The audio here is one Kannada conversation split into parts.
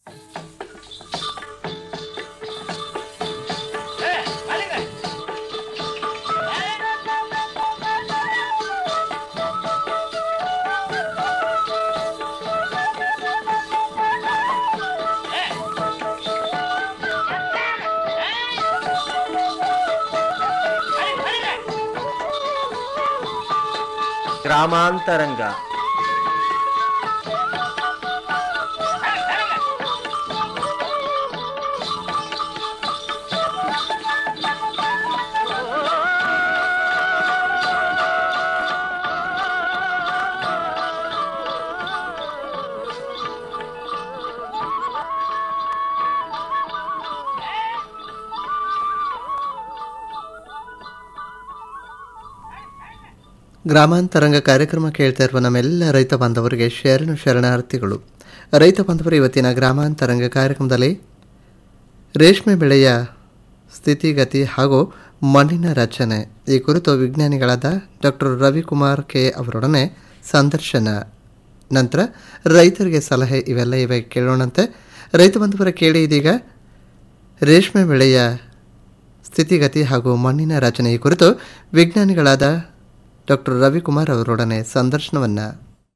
ಗ್ರಾಮಾಂತರಂಗ ಗ್ರಾಮಾಂತರಂಗ ಕಾರ್ಯಕ್ರಮ ಕೇಳ್ತಾ ಇರುವ ನಮ್ಮೆಲ್ಲ ರೈತ ಬಾಂಧವರಿಗೆ ಶರಣು ಶರಣಾರ್ಥಿಗಳು ರೈತ ಬಾಂಧವರು ಇವತ್ತಿನ ಗ್ರಾಮಾಂತರಂಗ ಕಾರ್ಯಕ್ರಮದಲ್ಲಿ ರೇಷ್ಮೆ ಬೆಳೆಯ ಸ್ಥಿತಿಗತಿ ಹಾಗೂ ಮಣ್ಣಿನ ರಚನೆ ಈ ಕುರಿತು ವಿಜ್ಞಾನಿಗಳಾದ ಡಾಕ್ಟರ್ ರವಿಕುಮಾರ್ ಕೆ ಅವರೊಡನೆ ಸಂದರ್ಶನ ನಂತರ ರೈತರಿಗೆ ಸಲಹೆ ಇವೆಲ್ಲ ಇವೆ ಕೇಳೋಣಂತೆ ರೈತ ಬಾಂಧವರ ಕೇಳಿ ಇದೀಗ ರೇಷ್ಮೆ ಬೆಳೆಯ ಸ್ಥಿತಿಗತಿ ಹಾಗೂ ಮಣ್ಣಿನ ರಚನೆ ಈ ಕುರಿತು ವಿಜ್ಞಾನಿಗಳಾದ ಡಾಕ್ಟರ್ ರವಿಕುಮಾರ್ ಅವರೊಡನೆ ಸಂದರ್ಶನವನ್ನು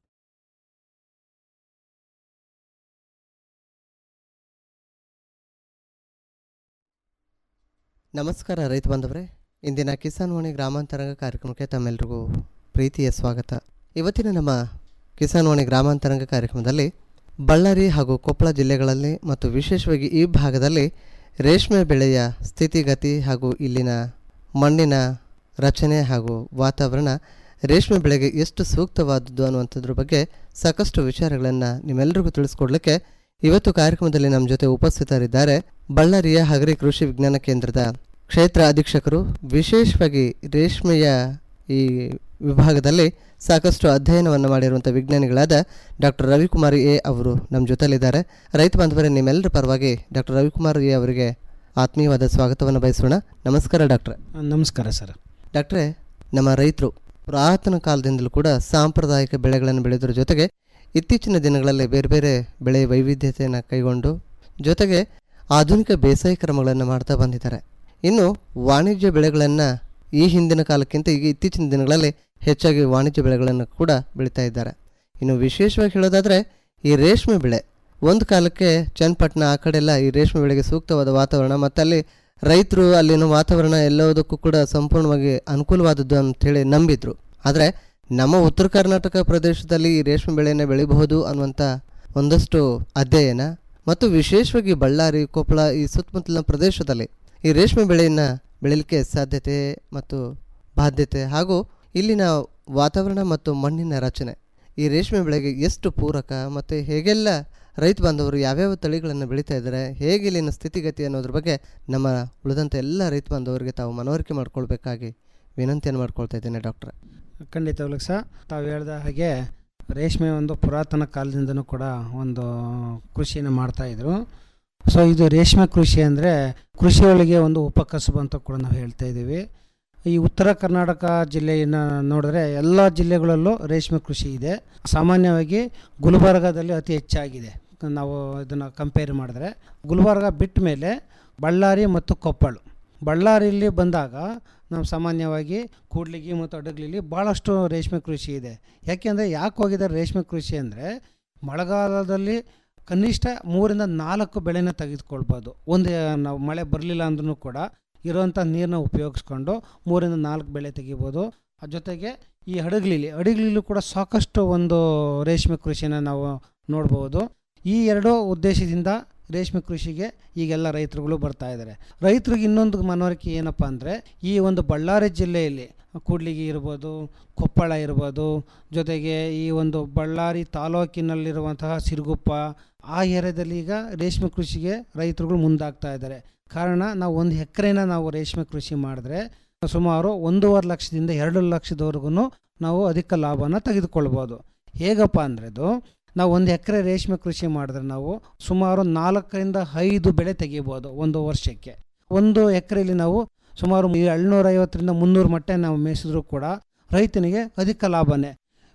ನಮಸ್ಕಾರ ರೈತ ಬಾಂಧವರೇ ಇಂದಿನ ಕಿಸಾನ್ ವಾಣಿ ಗ್ರಾಮಾಂತರಂಗ ಕಾರ್ಯಕ್ರಮಕ್ಕೆ ತಮ್ಮೆಲ್ಲರಿಗೂ ಪ್ರೀತಿಯ ಸ್ವಾಗತ ಇವತ್ತಿನ ನಮ್ಮ ಕಿಸಾನ್ ವಾಣಿ ಗ್ರಾಮಾಂತರಂಗ ಕಾರ್ಯಕ್ರಮದಲ್ಲಿ ಬಳ್ಳಾರಿ ಹಾಗೂ ಕೊಪ್ಪಳ ಜಿಲ್ಲೆಗಳಲ್ಲಿ ಮತ್ತು ವಿಶೇಷವಾಗಿ ಈ ಭಾಗದಲ್ಲಿ ರೇಷ್ಮೆ ಬೆಳೆಯ ಸ್ಥಿತಿಗತಿ ಹಾಗೂ ಇಲ್ಲಿನ ಮಣ್ಣಿನ ರಚನೆ ಹಾಗೂ ವಾತಾವರಣ ರೇಷ್ಮೆ ಬೆಳೆಗೆ ಎಷ್ಟು ಸೂಕ್ತವಾದದ್ದು ಅನ್ನುವಂಥದ್ರ ಬಗ್ಗೆ ಸಾಕಷ್ಟು ವಿಚಾರಗಳನ್ನು ನಿಮ್ಮೆಲ್ಲರಿಗೂ ತಿಳಿಸ್ಕೊಡ್ಲಿಕ್ಕೆ ಇವತ್ತು ಕಾರ್ಯಕ್ರಮದಲ್ಲಿ ನಮ್ಮ ಜೊತೆ ಉಪಸ್ಥಿತರಿದ್ದಾರೆ ಬಳ್ಳಾರಿಯ ಹಗರಿ ಕೃಷಿ ವಿಜ್ಞಾನ ಕೇಂದ್ರದ ಕ್ಷೇತ್ರ ಅಧೀಕ್ಷಕರು ವಿಶೇಷವಾಗಿ ರೇಷ್ಮೆಯ ಈ ವಿಭಾಗದಲ್ಲಿ ಸಾಕಷ್ಟು ಅಧ್ಯಯನವನ್ನು ಮಾಡಿರುವಂಥ ವಿಜ್ಞಾನಿಗಳಾದ ಡಾಕ್ಟರ್ ರವಿಕುಮಾರ್ ಎ ಅವರು ನಮ್ಮ ಜೊತೆಲಿದ್ದಾರೆ ರೈತ ಬಾಂಧವರೇ ನಿಮ್ಮೆಲ್ಲರ ಪರವಾಗಿ ಡಾಕ್ಟರ್ ರವಿಕುಮಾರ್ ಎ ಅವರಿಗೆ ಆತ್ಮೀಯವಾದ ಸ್ವಾಗತವನ್ನು ಬಯಸೋಣ ನಮಸ್ಕಾರ ಡಾಕ್ಟ್ರೆ ನಮಸ್ಕಾರ ಸರ್ ಡಾಕ್ಟ್ರೆ ನಮ್ಮ ರೈತರು ಪುರಾತನ ಕಾಲದಿಂದಲೂ ಕೂಡ ಸಾಂಪ್ರದಾಯಿಕ ಬೆಳೆಗಳನ್ನು ಬೆಳೆಯೋದ್ರ ಜೊತೆಗೆ ಇತ್ತೀಚಿನ ದಿನಗಳಲ್ಲಿ ಬೇರೆ ಬೇರೆ ಬೆಳೆ ವೈವಿಧ್ಯತೆಯನ್ನು ಕೈಗೊಂಡು ಜೊತೆಗೆ ಆಧುನಿಕ ಬೇಸಾಯ ಕ್ರಮಗಳನ್ನು ಮಾಡ್ತಾ ಬಂದಿದ್ದಾರೆ ಇನ್ನು ವಾಣಿಜ್ಯ ಬೆಳೆಗಳನ್ನು ಈ ಹಿಂದಿನ ಕಾಲಕ್ಕಿಂತ ಈಗ ಇತ್ತೀಚಿನ ದಿನಗಳಲ್ಲಿ ಹೆಚ್ಚಾಗಿ ವಾಣಿಜ್ಯ ಬೆಳೆಗಳನ್ನು ಕೂಡ ಬೆಳೀತಾ ಇದ್ದಾರೆ ಇನ್ನು ವಿಶೇಷವಾಗಿ ಹೇಳೋದಾದರೆ ಈ ರೇಷ್ಮೆ ಬೆಳೆ ಒಂದು ಕಾಲಕ್ಕೆ ಚನ್ನಪಟ್ಟಣ ಆ ಕಡೆ ಎಲ್ಲ ಈ ರೇಷ್ಮೆ ಬೆಳೆಗೆ ಸೂಕ್ತವಾದ ವಾತಾವರಣ ಮತ್ತು ಅಲ್ಲಿ ರೈತರು ಅಲ್ಲಿನ ವಾತಾವರಣ ಎಲ್ಲದಕ್ಕೂ ಕೂಡ ಸಂಪೂರ್ಣವಾಗಿ ಅನುಕೂಲವಾದದ್ದು ಅಂಥೇಳಿ ನಂಬಿದ್ರು ಆದರೆ ನಮ್ಮ ಉತ್ತರ ಕರ್ನಾಟಕ ಪ್ರದೇಶದಲ್ಲಿ ಈ ರೇಷ್ಮೆ ಬೆಳೆಯನ್ನು ಬೆಳಿಬಹುದು ಅನ್ನುವಂಥ ಒಂದಷ್ಟು ಅಧ್ಯಯನ ಮತ್ತು ವಿಶೇಷವಾಗಿ ಬಳ್ಳಾರಿ ಕೊಪ್ಪಳ ಈ ಸುತ್ತಮುತ್ತಲಿನ ಪ್ರದೇಶದಲ್ಲಿ ಈ ರೇಷ್ಮೆ ಬೆಳೆಯನ್ನು ಬೆಳೀಲಿಕ್ಕೆ ಸಾಧ್ಯತೆ ಮತ್ತು ಬಾಧ್ಯತೆ ಹಾಗೂ ಇಲ್ಲಿನ ವಾತಾವರಣ ಮತ್ತು ಮಣ್ಣಿನ ರಚನೆ ಈ ರೇಷ್ಮೆ ಬೆಳೆಗೆ ಎಷ್ಟು ಪೂರಕ ಮತ್ತು ಹೇಗೆಲ್ಲ ರೈತ ಬಾಂಧವರು ಯಾವ್ಯಾವ ತಳಿಗಳನ್ನು ಬೆಳೀತಾ ಇದ್ದಾರೆ ಹೇಗೆ ಇಲ್ಲಿನ ಸ್ಥಿತಿಗತಿ ಅನ್ನೋದ್ರ ಬಗ್ಗೆ ನಮ್ಮ ಉಳಿದಂಥ ಎಲ್ಲ ರೈತ ಬಾಂಧವರಿಗೆ ತಾವು ಮನವರಿಕೆ ಮಾಡ್ಕೊಳ್ಬೇಕಾಗಿ ವಿನಂತಿಯನ್ನು ಮಾಡ್ಕೊಳ್ತಾ ಇದ್ದೇನೆ ಡಾಕ್ಟ್ರೆ ಖಂಡಿತವಾಗ್ಲೂ ಸಹ ತಾವು ಹೇಳಿದ ಹಾಗೆ ರೇಷ್ಮೆ ಒಂದು ಪುರಾತನ ಕಾಲದಿಂದನೂ ಕೂಡ ಒಂದು ಕೃಷಿಯನ್ನು ಮಾಡ್ತಾಯಿದ್ರು ಸೊ ಇದು ರೇಷ್ಮೆ ಕೃಷಿ ಅಂದರೆ ಕೃಷಿಯೊಳಗೆ ಒಂದು ಉಪಕಸಬು ಅಂತ ಕೂಡ ನಾವು ಹೇಳ್ತಾ ಇದ್ದೀವಿ ಈ ಉತ್ತರ ಕರ್ನಾಟಕ ಜಿಲ್ಲೆಯನ್ನು ನೋಡಿದ್ರೆ ಎಲ್ಲ ಜಿಲ್ಲೆಗಳಲ್ಲೂ ರೇಷ್ಮೆ ಕೃಷಿ ಇದೆ ಸಾಮಾನ್ಯವಾಗಿ ಗುಲ್ಬರ್ಗಾದಲ್ಲಿ ಅತಿ ಹೆಚ್ಚಾಗಿದೆ ನಾವು ಇದನ್ನು ಕಂಪೇರ್ ಮಾಡಿದ್ರೆ ಗುಲ್ಬರ್ಗ ಬಿಟ್ಟ ಮೇಲೆ ಬಳ್ಳಾರಿ ಮತ್ತು ಕೊಪ್ಪಳ ಬಳ್ಳಾರಿಯಲ್ಲಿ ಬಂದಾಗ ನಾವು ಸಾಮಾನ್ಯವಾಗಿ ಕೂಡ್ಲಿಗಿ ಮತ್ತು ಅಡಗ್ಲಿಲಿ ಭಾಳಷ್ಟು ರೇಷ್ಮೆ ಕೃಷಿ ಇದೆ ಯಾಕೆಂದರೆ ಯಾಕೆ ಹೋಗಿದ್ದಾರೆ ರೇಷ್ಮೆ ಕೃಷಿ ಅಂದರೆ ಮಳೆಗಾಲದಲ್ಲಿ ಕನಿಷ್ಠ ಮೂರಿಂದ ನಾಲ್ಕು ಬೆಳೆನ ತೆಗೆದುಕೊಳ್ಬೋದು ಒಂದು ನಾವು ಮಳೆ ಬರಲಿಲ್ಲ ಅಂದ್ರೂ ಕೂಡ ಇರೋವಂಥ ನೀರನ್ನ ಉಪಯೋಗಿಸ್ಕೊಂಡು ಮೂರಿಂದ ನಾಲ್ಕು ಬೆಳೆ ತೆಗಿಬೋದು ಅದ್ರ ಜೊತೆಗೆ ಈ ಹಡಗ್ಲಿಲಿ ಹಡಗ್ಲಿಲೂ ಕೂಡ ಸಾಕಷ್ಟು ಒಂದು ರೇಷ್ಮೆ ಕೃಷಿನ ನಾವು ನೋಡ್ಬೋದು ಈ ಎರಡು ಉದ್ದೇಶದಿಂದ ರೇಷ್ಮೆ ಕೃಷಿಗೆ ಈಗೆಲ್ಲ ರೈತರುಗಳು ಬರ್ತಾ ಇದ್ದಾರೆ ರೈತರಿಗೆ ಇನ್ನೊಂದು ಮನವರಿಕೆ ಏನಪ್ಪ ಅಂದರೆ ಈ ಒಂದು ಬಳ್ಳಾರಿ ಜಿಲ್ಲೆಯಲ್ಲಿ ಕೂಡ್ಲಿಗಿ ಇರ್ಬೋದು ಕೊಪ್ಪಳ ಇರ್ಬೋದು ಜೊತೆಗೆ ಈ ಒಂದು ಬಳ್ಳಾರಿ ತಾಲೂಕಿನಲ್ಲಿರುವಂತಹ ಸಿರುಗುಪ್ಪ ಆ ಏರಿಯಾದಲ್ಲಿ ಈಗ ರೇಷ್ಮೆ ಕೃಷಿಗೆ ರೈತರುಗಳು ಮುಂದಾಗ್ತಾ ಇದ್ದಾರೆ ಕಾರಣ ನಾವು ಒಂದು ಎಕರೆನ ನಾವು ರೇಷ್ಮೆ ಕೃಷಿ ಮಾಡಿದ್ರೆ ಸುಮಾರು ಒಂದೂವರೆ ಲಕ್ಷದಿಂದ ಎರಡು ಲಕ್ಷದವರೆಗೂ ನಾವು ಅಧಿಕ ಲಾಭನ ತೆಗೆದುಕೊಳ್ಬೋದು ಹೇಗಪ್ಪ ಅಂದರೆ ಅದು ನಾವು ಒಂದು ಎಕರೆ ರೇಷ್ಮೆ ಕೃಷಿ ಮಾಡಿದ್ರೆ ನಾವು ಸುಮಾರು ನಾಲ್ಕರಿಂದ ಐದು ಬೆಳೆ ತೆಗಿಬೋದು ಒಂದು ವರ್ಷಕ್ಕೆ ಒಂದು ಎಕರೆಯಲ್ಲಿ ನಾವು ಸುಮಾರು ಏಳ್ನೂರೈವತ್ತರಿಂದ ಮುನ್ನೂರು ಮಟ್ಟ ನಾವು ಮೇಯಿಸಿದ್ರು ಕೂಡ ರೈತನಿಗೆ ಅಧಿಕ ಲಾಭನೇ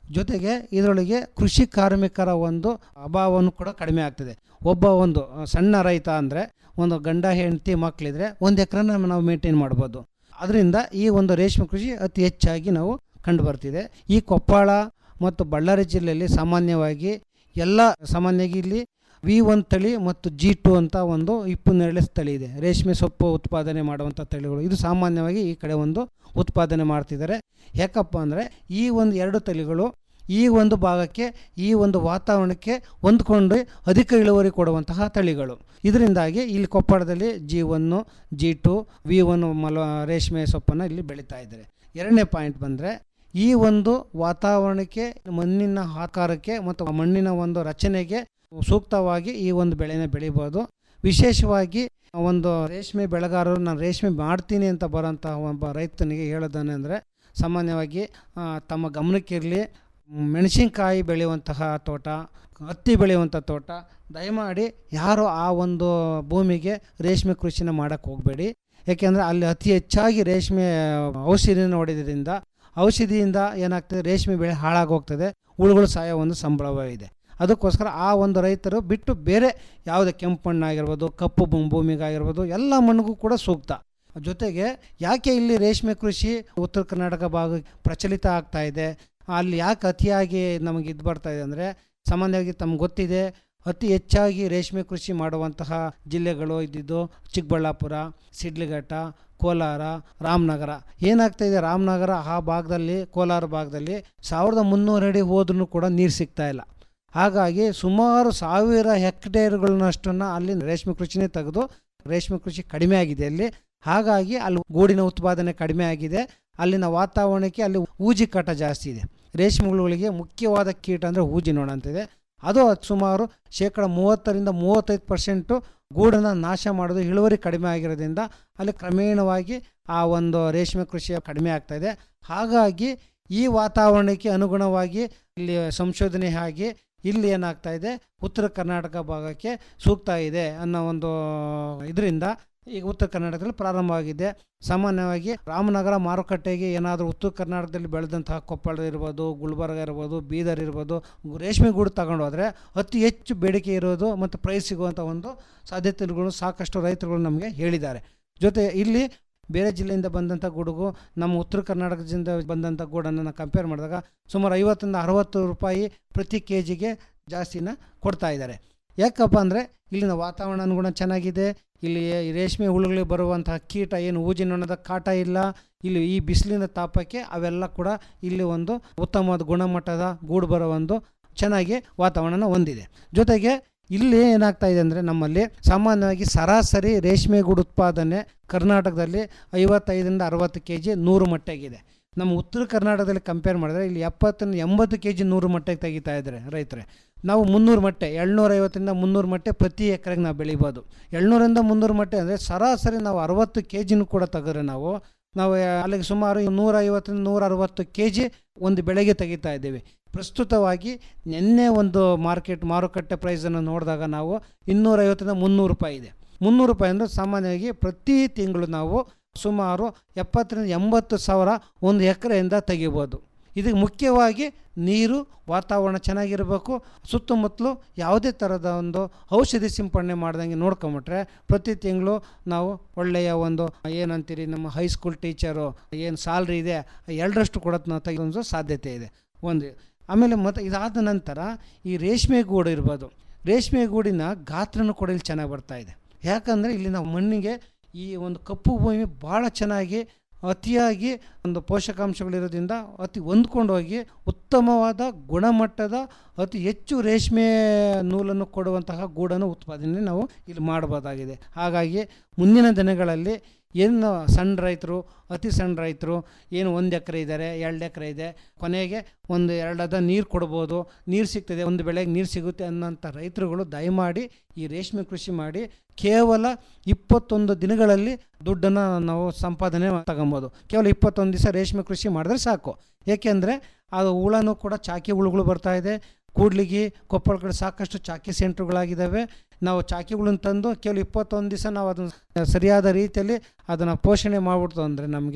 ಜೊತೆಗೆ ಇದರೊಳಗೆ ಕೃಷಿ ಕಾರ್ಮಿಕರ ಒಂದು ಅಭಾವವನ್ನು ಕೂಡ ಕಡಿಮೆ ಆಗ್ತದೆ ಒಬ್ಬ ಒಂದು ಆ, ಸಣ್ಣ ರೈತ ಅಂದರೆ ಒಂದು ಗಂಡ ಹೆಂಡತಿ ಮಕ್ಕಳಿದ್ರೆ ಒಂದು ಎಕರೆನ ನಾವು ಮೇಂಟೈನ್ ಮಾಡ್ಬೋದು ಅದರಿಂದ ಈ ಒಂದು ರೇಷ್ಮೆ ಕೃಷಿ ಅತಿ ಹೆಚ್ಚಾಗಿ ನಾವು ಕಂಡು ಬರ್ತಿದೆ ಈ ಕೊಪ್ಪಳ ಮತ್ತು ಬಳ್ಳಾರಿ ಜಿಲ್ಲೆಯಲ್ಲಿ ಸಾಮಾನ್ಯವಾಗಿ ಎಲ್ಲ ಸಾಮಾನ್ಯವಾಗಿ ಇಲ್ಲಿ ವಿ ಒನ್ ತಳಿ ಮತ್ತು ಜಿ ಟು ಅಂತ ಒಂದು ಇಪ್ಪನ್ನೆರಳೆ ತಳಿ ಇದೆ ರೇಷ್ಮೆ ಸೊಪ್ಪು ಉತ್ಪಾದನೆ ಮಾಡುವಂಥ ತಳಿಗಳು ಇದು ಸಾಮಾನ್ಯವಾಗಿ ಈ ಕಡೆ ಒಂದು ಉತ್ಪಾದನೆ ಮಾಡ್ತಿದ್ದಾರೆ ಯಾಕಪ್ಪ ಅಂದರೆ ಈ ಒಂದು ಎರಡು ತಳಿಗಳು ಈ ಒಂದು ಭಾಗಕ್ಕೆ ಈ ಒಂದು ವಾತಾವರಣಕ್ಕೆ ಹೊಂದ್ಕೊಂಡು ಅಧಿಕ ಇಳುವರಿ ಕೊಡುವಂತಹ ತಳಿಗಳು ಇದರಿಂದಾಗಿ ಇಲ್ಲಿ ಕೊಪ್ಪಳದಲ್ಲಿ G one G two V one ಮಲ ರೇಷ್ಮೆ ಸೊಪ್ಪನ್ನು ಇಲ್ಲಿ ಬೆಳೀತಾ ಇದ್ದಾರೆ ಎರಡನೇ ಪಾಯಿಂಟ್ ಬಂದರೆ ಈ ಒಂದು ವಾತಾವರಣಕ್ಕೆ ಮಣ್ಣಿನ ಆಕಾರಕ್ಕೆ ಮತ್ತು ಮಣ್ಣಿನ ಒಂದು ರಚನೆಗೆ ಸೂಕ್ತವಾಗಿ ಈ ಒಂದು ಬೆಳೆನ ಬೆಳಿಬೋದು ವಿಶೇಷವಾಗಿ ಒಂದು ರೇಷ್ಮೆ ಬೆಳೆಗಾರರು ನಾನು ರೇಷ್ಮೆ ಮಾಡ್ತೀನಿ ಅಂತ ಬರೋಂತಹ ಒಬ್ಬ ರೈತನಿಗೆ ಹೇಳೋದನೆಂದರೆ ಸಾಮಾನ್ಯವಾಗಿ ಆ, ತಮ್ಮ ಗಮನಕ್ಕಿರಲಿ ಮೆಣಸಿನ್ಕಾಯಿ ಬೆಳೆಯುವಂತಹ ತೋಟ ಹತ್ತಿ ಬೆಳೆಯುವಂಥ ತೋಟ ದಯಮಾಡಿ ಯಾರು ಆ ಒಂದು ಭೂಮಿಗೆ ರೇಷ್ಮೆ ಕೃಷಿನ ಮಾಡೋಕ್ಕೆ ಹೋಗಬೇಡಿ ಯಾಕೆಂದರೆ ಅಲ್ಲಿ ಅತಿ ಹೆಚ್ಚಾಗಿ ರೇಷ್ಮೆ ಔಷಧಿನ ಹೊಡೆಯೋದ್ರಿಂದ ಔಷಧಿಯಿಂದ ಏನಾಗ್ತದೆ ರೇಷ್ಮೆ ಬೆಳೆ ಹಾಳಾಗೋಗ್ತದೆ ಹುಳುಗಳು ಸಾಯೋ ಒಂದು ಸಂಭವವಿದೆ ಅದಕ್ಕೋಸ್ಕರ ಆ ಒಂದು ರೈತರು ಬಿಟ್ಟು ಬೇರೆ ಯಾವುದೇ ಕೆಂಪು ಮಣ್ಣಾಗಿರ್ಬೋದು ಕಪ್ಪು ಭೂ- ಭೂಮಿಗಾಗಿರ್ಬೋದು ಎಲ್ಲ ಮಣ್ಣಿಗೂ ಕೂಡ ಸೂಕ್ತ ಜೊತೆಗೆ ಯಾಕೆ ಇಲ್ಲಿ ರೇಷ್ಮೆ ಕೃಷಿ ಉತ್ತರ ಕರ್ನಾಟಕ ಭಾಗ ಪ್ರಚಲಿತ ಆಗ್ತಾ ಇದೆ ಅಲ್ಲಿ ಯಾಕೆ ಅತಿಯಾಗಿ ನಮಗೆ ಇದು ಬರ್ತಾ ಇದೆ ಅಂದರೆ ಸಾಮಾನ್ಯವಾಗಿ ತಮ್ಗೆ ಗೊತ್ತಿದೆ ಅತಿ ಹೆಚ್ಚಾಗಿ ರೇಷ್ಮೆ ಕೃಷಿ ಮಾಡುವಂತಹ ಜಿಲ್ಲೆಗಳು ಇದ್ದಿದ್ದು ಚಿಕ್ಕಬಳ್ಳಾಪುರ ಸಿಡ್ಲಘಟ್ಟ ಕೋಲಾರ ರಾಮನಗರ ಏನಾಗ್ತಾ ಇದೆ ರಾಮನಗರ ಆ ಭಾಗದಲ್ಲಿ ಕೋಲಾರ ಭಾಗದಲ್ಲಿ ಸಾವಿರದ ಮುನ್ನೂರು ಅಡಿ ಹೋದ್ರೂ ಕೂಡ ನೀರು ಸಿಗ್ತಾ ಇಲ್ಲ ಹಾಗಾಗಿ ಸುಮಾರು ಸಾವಿರ ಹೆಕ್ಟೇರ್ಗಳನ್ನಷ್ಟನ್ನು ಅಲ್ಲಿ ರೇಷ್ಮೆ ಕೃಷಿನೇ ತೆಗೆದು ರೇಷ್ಮೆ ಕೃಷಿ ಕಡಿಮೆ ಆಗಿದೆ ಅಲ್ಲಿ ಹಾಗಾಗಿ ಅಲ್ಲಿ ಗೂಡಿನ ಉತ್ಪಾದನೆ ಕಡಿಮೆ ಆಗಿದೆ ಅಲ್ಲಿನ ವಾತಾವರಣಕ್ಕೆ ಅಲ್ಲಿ ಊಜಿ ಕಾಟ ಜಾಸ್ತಿ ಇದೆ ರೇಷ್ಮೆ ಹುಳುಗಳಿಗೆ ಮುಖ್ಯವಾದ ಕೀಟ ಅಂದರೆ ಊಜಿ ನೋಣ ಅಂತಿದೆ ಅದು ಸುಮಾರು ಶೇಕಡ ಮೂವತ್ತರಿಂದ ಮೂವತ್ತೈದು ಪರ್ಸೆಂಟು ಗೂಡನ್ನು ನಾಶ ಮಾಡೋದು ಇಳುವರಿ ಕಡಿಮೆ ಆಗಿರೋದ್ರಿಂದ ಅಲ್ಲಿ ಕ್ರಮೇಣವಾಗಿ ಆ ಒಂದು ರೇಷ್ಮೆ ಕೃಷಿ ಕಡಿಮೆ ಆಗ್ತಾ ಇದೆ ಹಾಗಾಗಿ ಈ ವಾತಾವರಣಕ್ಕೆ ಅನುಗುಣವಾಗಿ ಇಲ್ಲಿ ಸಂಶೋಧನೆ ಆಗಿ ಇಲ್ಲಿ ಏನಾಗ್ತಾ ಇದೆ ಉತ್ತರ ಕರ್ನಾಟಕ ಭಾಗಕ್ಕೆ ಸೂಕ್ತ ಇದೆ ಅನ್ನೋ ಒಂದು ಇದರಿಂದ ಈಗ ಉತ್ತರ ಕರ್ನಾಟಕದಲ್ಲಿ ಪ್ರಾರಂಭವಾಗಿದೆ ಸಾಮಾನ್ಯವಾಗಿ ರಾಮನಗರ ಮಾರುಕಟ್ಟೆಗೆ ಏನಾದರೂ ಉತ್ತರ ಕರ್ನಾಟಕದಲ್ಲಿ ಬೆಳೆದಂತಹ ಕೊಪ್ಪಳ ಇರ್ಬೋದು ಗುಲ್ಬರ್ಗ ಇರ್ಬೋದು ಬೀದರ್ ಇರ್ಬೋದು ಗು- ರೇಷ್ಮೆ ಗೂಡು ತಗೊಂಡು ಹೋದರೆ ಅತಿ ಹೆಚ್ಚು ಬೇಡಿಕೆ ಇರೋದು ಮತ್ತು ಪ್ರೈಸ್ ಸಿಗುವಂಥ ಒಂದು ಸಾಧ್ಯತೆಗಳು ಸಾಕಷ್ಟು ರೈತರುಗಳು ನಮಗೆ ಹೇಳಿದ್ದಾರೆ ಜೊತೆ ಇಲ್ಲಿ ಬೇರೆ ಜಿಲ್ಲೆಯಿಂದ ಬಂದಂಥ ಗೂಡುಗೂ ನಮ್ಮ ಉತ್ತರ ಕರ್ನಾಟಕದಿಂದ ಬಂದಂಥ ಗೂಡನ್ನು ನಾವು ಕಂಪೇರ್ ಮಾಡಿದಾಗ ಸುಮಾರು ಐವತ್ತರಿಂದ ಅರವತ್ತು ರೂಪಾಯಿ ಪ್ರತಿ ಕೆ ಜಿಗೆ ಜಾಸ್ತಿನ ಕೊಡ್ತಾ ಇದ್ದಾರೆ ಯಾಕಪ್ಪ ಅಂದರೆ ಇಲ್ಲಿನ ವಾತಾವರಣ ಅನುಗುಣ ಚೆನ್ನಾಗಿದೆ ಇಲ್ಲಿ ಈ ರೇಷ್ಮೆ ಹುಳುಗಳಿಗೆ ಬರುವಂತಹ ಕೀಟ ಏನು ಊಜಿ ನೊಣದ ಕಾಟ ಇಲ್ಲ ಇಲ್ಲಿ ಈ ಬಿಸಿಲಿನ ತಾಪಕ್ಕೆ ಅವೆಲ್ಲ ಕೂಡ ಇಲ್ಲಿ ಒಂದು ಉತ್ತಮವಾದ ಗುಣಮಟ್ಟದ ಗೂಡು ಬರೋ ಒಂದು ಚೆನ್ನಾಗಿ ವಾತಾವರಣ ಹೊಂದಿದೆ ಜೊತೆಗೆ ಇಲ್ಲಿ ಏನಾಗ್ತಾ ಇದೆ ಅಂದರೆ ನಮ್ಮಲ್ಲಿ ಸಾಮಾನ್ಯವಾಗಿ ಸರಾಸರಿ ರೇಷ್ಮೆ ಗೂಡು ಉತ್ಪಾದನೆ ಕರ್ನಾಟಕದಲ್ಲಿ ಐವತ್ತೈದರಿಂದ ಅರವತ್ತು ಕೆ ಜಿ ನೂರು ಮಟ್ಟಿಗಿದೆ ನಮ್ಮ ಉತ್ತರ ಕರ್ನಾಟಕದಲ್ಲಿ ಕಂಪೇರ್ ಮಾಡಿದ್ರೆ ಇಲ್ಲಿ ಎಪ್ಪತ್ತರಿಂದ ಎಂಬತ್ತು ಕೆ ಜಿ ನೂರು ಮಟ್ಟಿಗೆ ತೆಗಿತಾ ಇದ್ದಾರೆ ರೈತರೆ ನಾವು ಮುನ್ನೂರು ಮಟ್ಟೆ ಏಳ್ನೂರೈವತ್ತರಿಂದ ಮುನ್ನೂರು ಮಟ್ಟೆ ಪ್ರತಿ ಎಕರೆಗೆ ನಾವು ಬೆಳಿಬೋದು ಏಳ್ನೂರಿಂದ ಮುನ್ನೂರು ಮಟ್ಟೆ ಅಂದರೆ ಸರಾಸರಿ ನಾವು ಅರವತ್ತು ಕೆ ಜಿನೂ ಕೂಡ ತೆಗೆದ್ರೆ ನಾವು ನಾವು ಅಲ್ಲಿಗೆ ಸುಮಾರು ನೂರ ಐವತ್ತರಿಂದ ನೂರ ಅರವತ್ತು ಕೆ ಜಿ ಒಂದು ಬೆಳೆಗೆ ತೆಗಿತಾ ಇದ್ದೀವಿ ಪ್ರಸ್ತುತವಾಗಿ ನಿನ್ನೆ ಒಂದು ಮಾರ್ಕೆಟ್ ಮಾರುಕಟ್ಟೆ ಪ್ರೈಸನ್ನು ನೋಡಿದಾಗ ನಾವು ಇನ್ನೂರೈವತ್ತರಿಂದ ಮುನ್ನೂರು ರೂಪಾಯಿ ಇದೆ ಮುನ್ನೂರು ರೂಪಾಯಿ ಅಂದರೆ ಸಾಮಾನ್ಯವಾಗಿ ಪ್ರತಿ ತಿಂಗಳು ನಾವು ಸುಮಾರು ಎಪ್ಪತ್ತರಿಂದ ಎಂಬತ್ತು ಸಾವಿರ ಒಂದು ಎಕರೆಯಿಂದ ತೆಗಿಬೋದು ಇದಕ್ಕೆ ಮುಖ್ಯವಾಗಿ ನೀರು ವಾತಾವರಣ ಚೆನ್ನಾಗಿರಬೇಕು ಸುತ್ತಮುತ್ತಲು ಯಾವುದೇ ಥರದ ಒಂದು ಔಷಧಿ ಸಿಂಪಡಣೆ ಮಾಡ್ದಂಗೆ ನೋಡ್ಕೊಂಬಿಟ್ರೆ ಪ್ರತಿ ತಿಂಗಳು ನಾವು ಒಳ್ಳೆಯ ಒಂದು ಏನಂತೀರಿ ನಮ್ಮ ಹೈಸ್ಕೂಲ್ ಟೀಚರು ಏನು ಸ್ಯಾಲ್ರಿ ಇದೆ ಎರಡರಷ್ಟು ಕೂಡ ನಾವು ತೆಗೆದೋ ಸಾಧ್ಯತೆ ಇದೆ ಒಂದು ಆಮೇಲೆ ಮತ್ತು ಇದಾದ ನಂತರ ಈ ರೇಷ್ಮೆ ಗೂಡು ಇರ್ಬೋದು ರೇಷ್ಮೆ ಗೂಡಿನ ಗಾತ್ರನೂ ಕೂಡ ಇಲ್ಲಿ ಚೆನ್ನಾಗಿ ಬರ್ತಾ ಇದೆ ಯಾಕಂದರೆ ಇಲ್ಲಿನ ಮಣ್ಣಿಗೆ ಈ ಒಂದು ಕಪ್ಪು ಭೂಮಿ ಭಾಳ ಚೆನ್ನಾಗಿ ಅತಿಯಾಗಿ ಒಂದು ಪೋಷಕಾಂಶಗಳಿರೋದ್ರಿಂದ ಅತಿ ಹೊಂದ್ಕೊಂಡು ಹೋಗಿ ಉತ್ತಮವಾದ ಗುಣಮಟ್ಟದ ಅತಿ ಹೆಚ್ಚು ರೇಷ್ಮೆ ನೂಲನ್ನು ಕೊಡುವಂತಹ ಗೂಡನ್ನು ಉತ್ಪಾದನೆ ನಾವು ಇಲ್ಲಿ ಮಾಡಬಹುದಾಗಿದೆ ಹಾಗಾಗಿ ಮುಂದಿನ ದಿನಗಳಲ್ಲಿ ಏನು ಸಣ್ಣ ರೈತರು ಅತಿ ಸಣ್ಣ ರೈತರು ಏನು ಒಂದು ಎಕರೆ ಇದ್ದಾರೆ ಎರಡು ಎಕರೆ ಇದೆ ಕೊನೆಗೆ ಒಂದು ಎರಡದ ನೀರು ಕೊಡ್ಬೋದು ನೀರು ಸಿಗ್ತದೆ ಒಂದು ಬೆಳೆಗೆ ನೀರು ಸಿಗುತ್ತೆ ಅನ್ನೋಂಥ ರೈತರುಗಳು ದಯಮಾಡಿ ಈ ರೇಷ್ಮೆ ಕೃಷಿ ಮಾಡಿ ಕೇವಲ ಇಪ್ಪತ್ತೊಂದು ದಿನಗಳಲ್ಲಿ ದುಡ್ಡನ್ನು ನಾವು ಸಂಪಾದನೆ ತಗೊಬೋದು ಕೇವಲ ಇಪ್ಪತ್ತೊಂದು ದಿವಸ ರೇಷ್ಮೆ ಕೃಷಿ ಮಾಡಿದ್ರೆ ಸಾಕು ಏಕೆಂದರೆ ಅದು ಹುಳನೂ ಕೂಡ ಚಾಕಿ ಹುಳುಗಳು ಬರ್ತಾ ಇದೆ ಕೂಡ್ಲಿಗಿ ಕೊಪ್ಪಳ ಕಡೆ ಸಾಕಷ್ಟು ಚಾಕಿ ಸೆಂಟ್ರುಗಳಾಗಿದ್ದಾವೆ ನಾವು ಚಾಕಿಗಳನ್ನು ತಂದು ಕೇವಲ ಇಪ್ಪತ್ತೊಂದು ದಿವಸ ನಾವು ಅದನ್ನು ಸರಿಯಾದ ರೀತಿಯಲ್ಲಿ ಅದನ್ನು ಪೋಷಣೆ ಮಾಡಿಬಿಡ್ತು ಅಂದರೆ ನಮಗೆ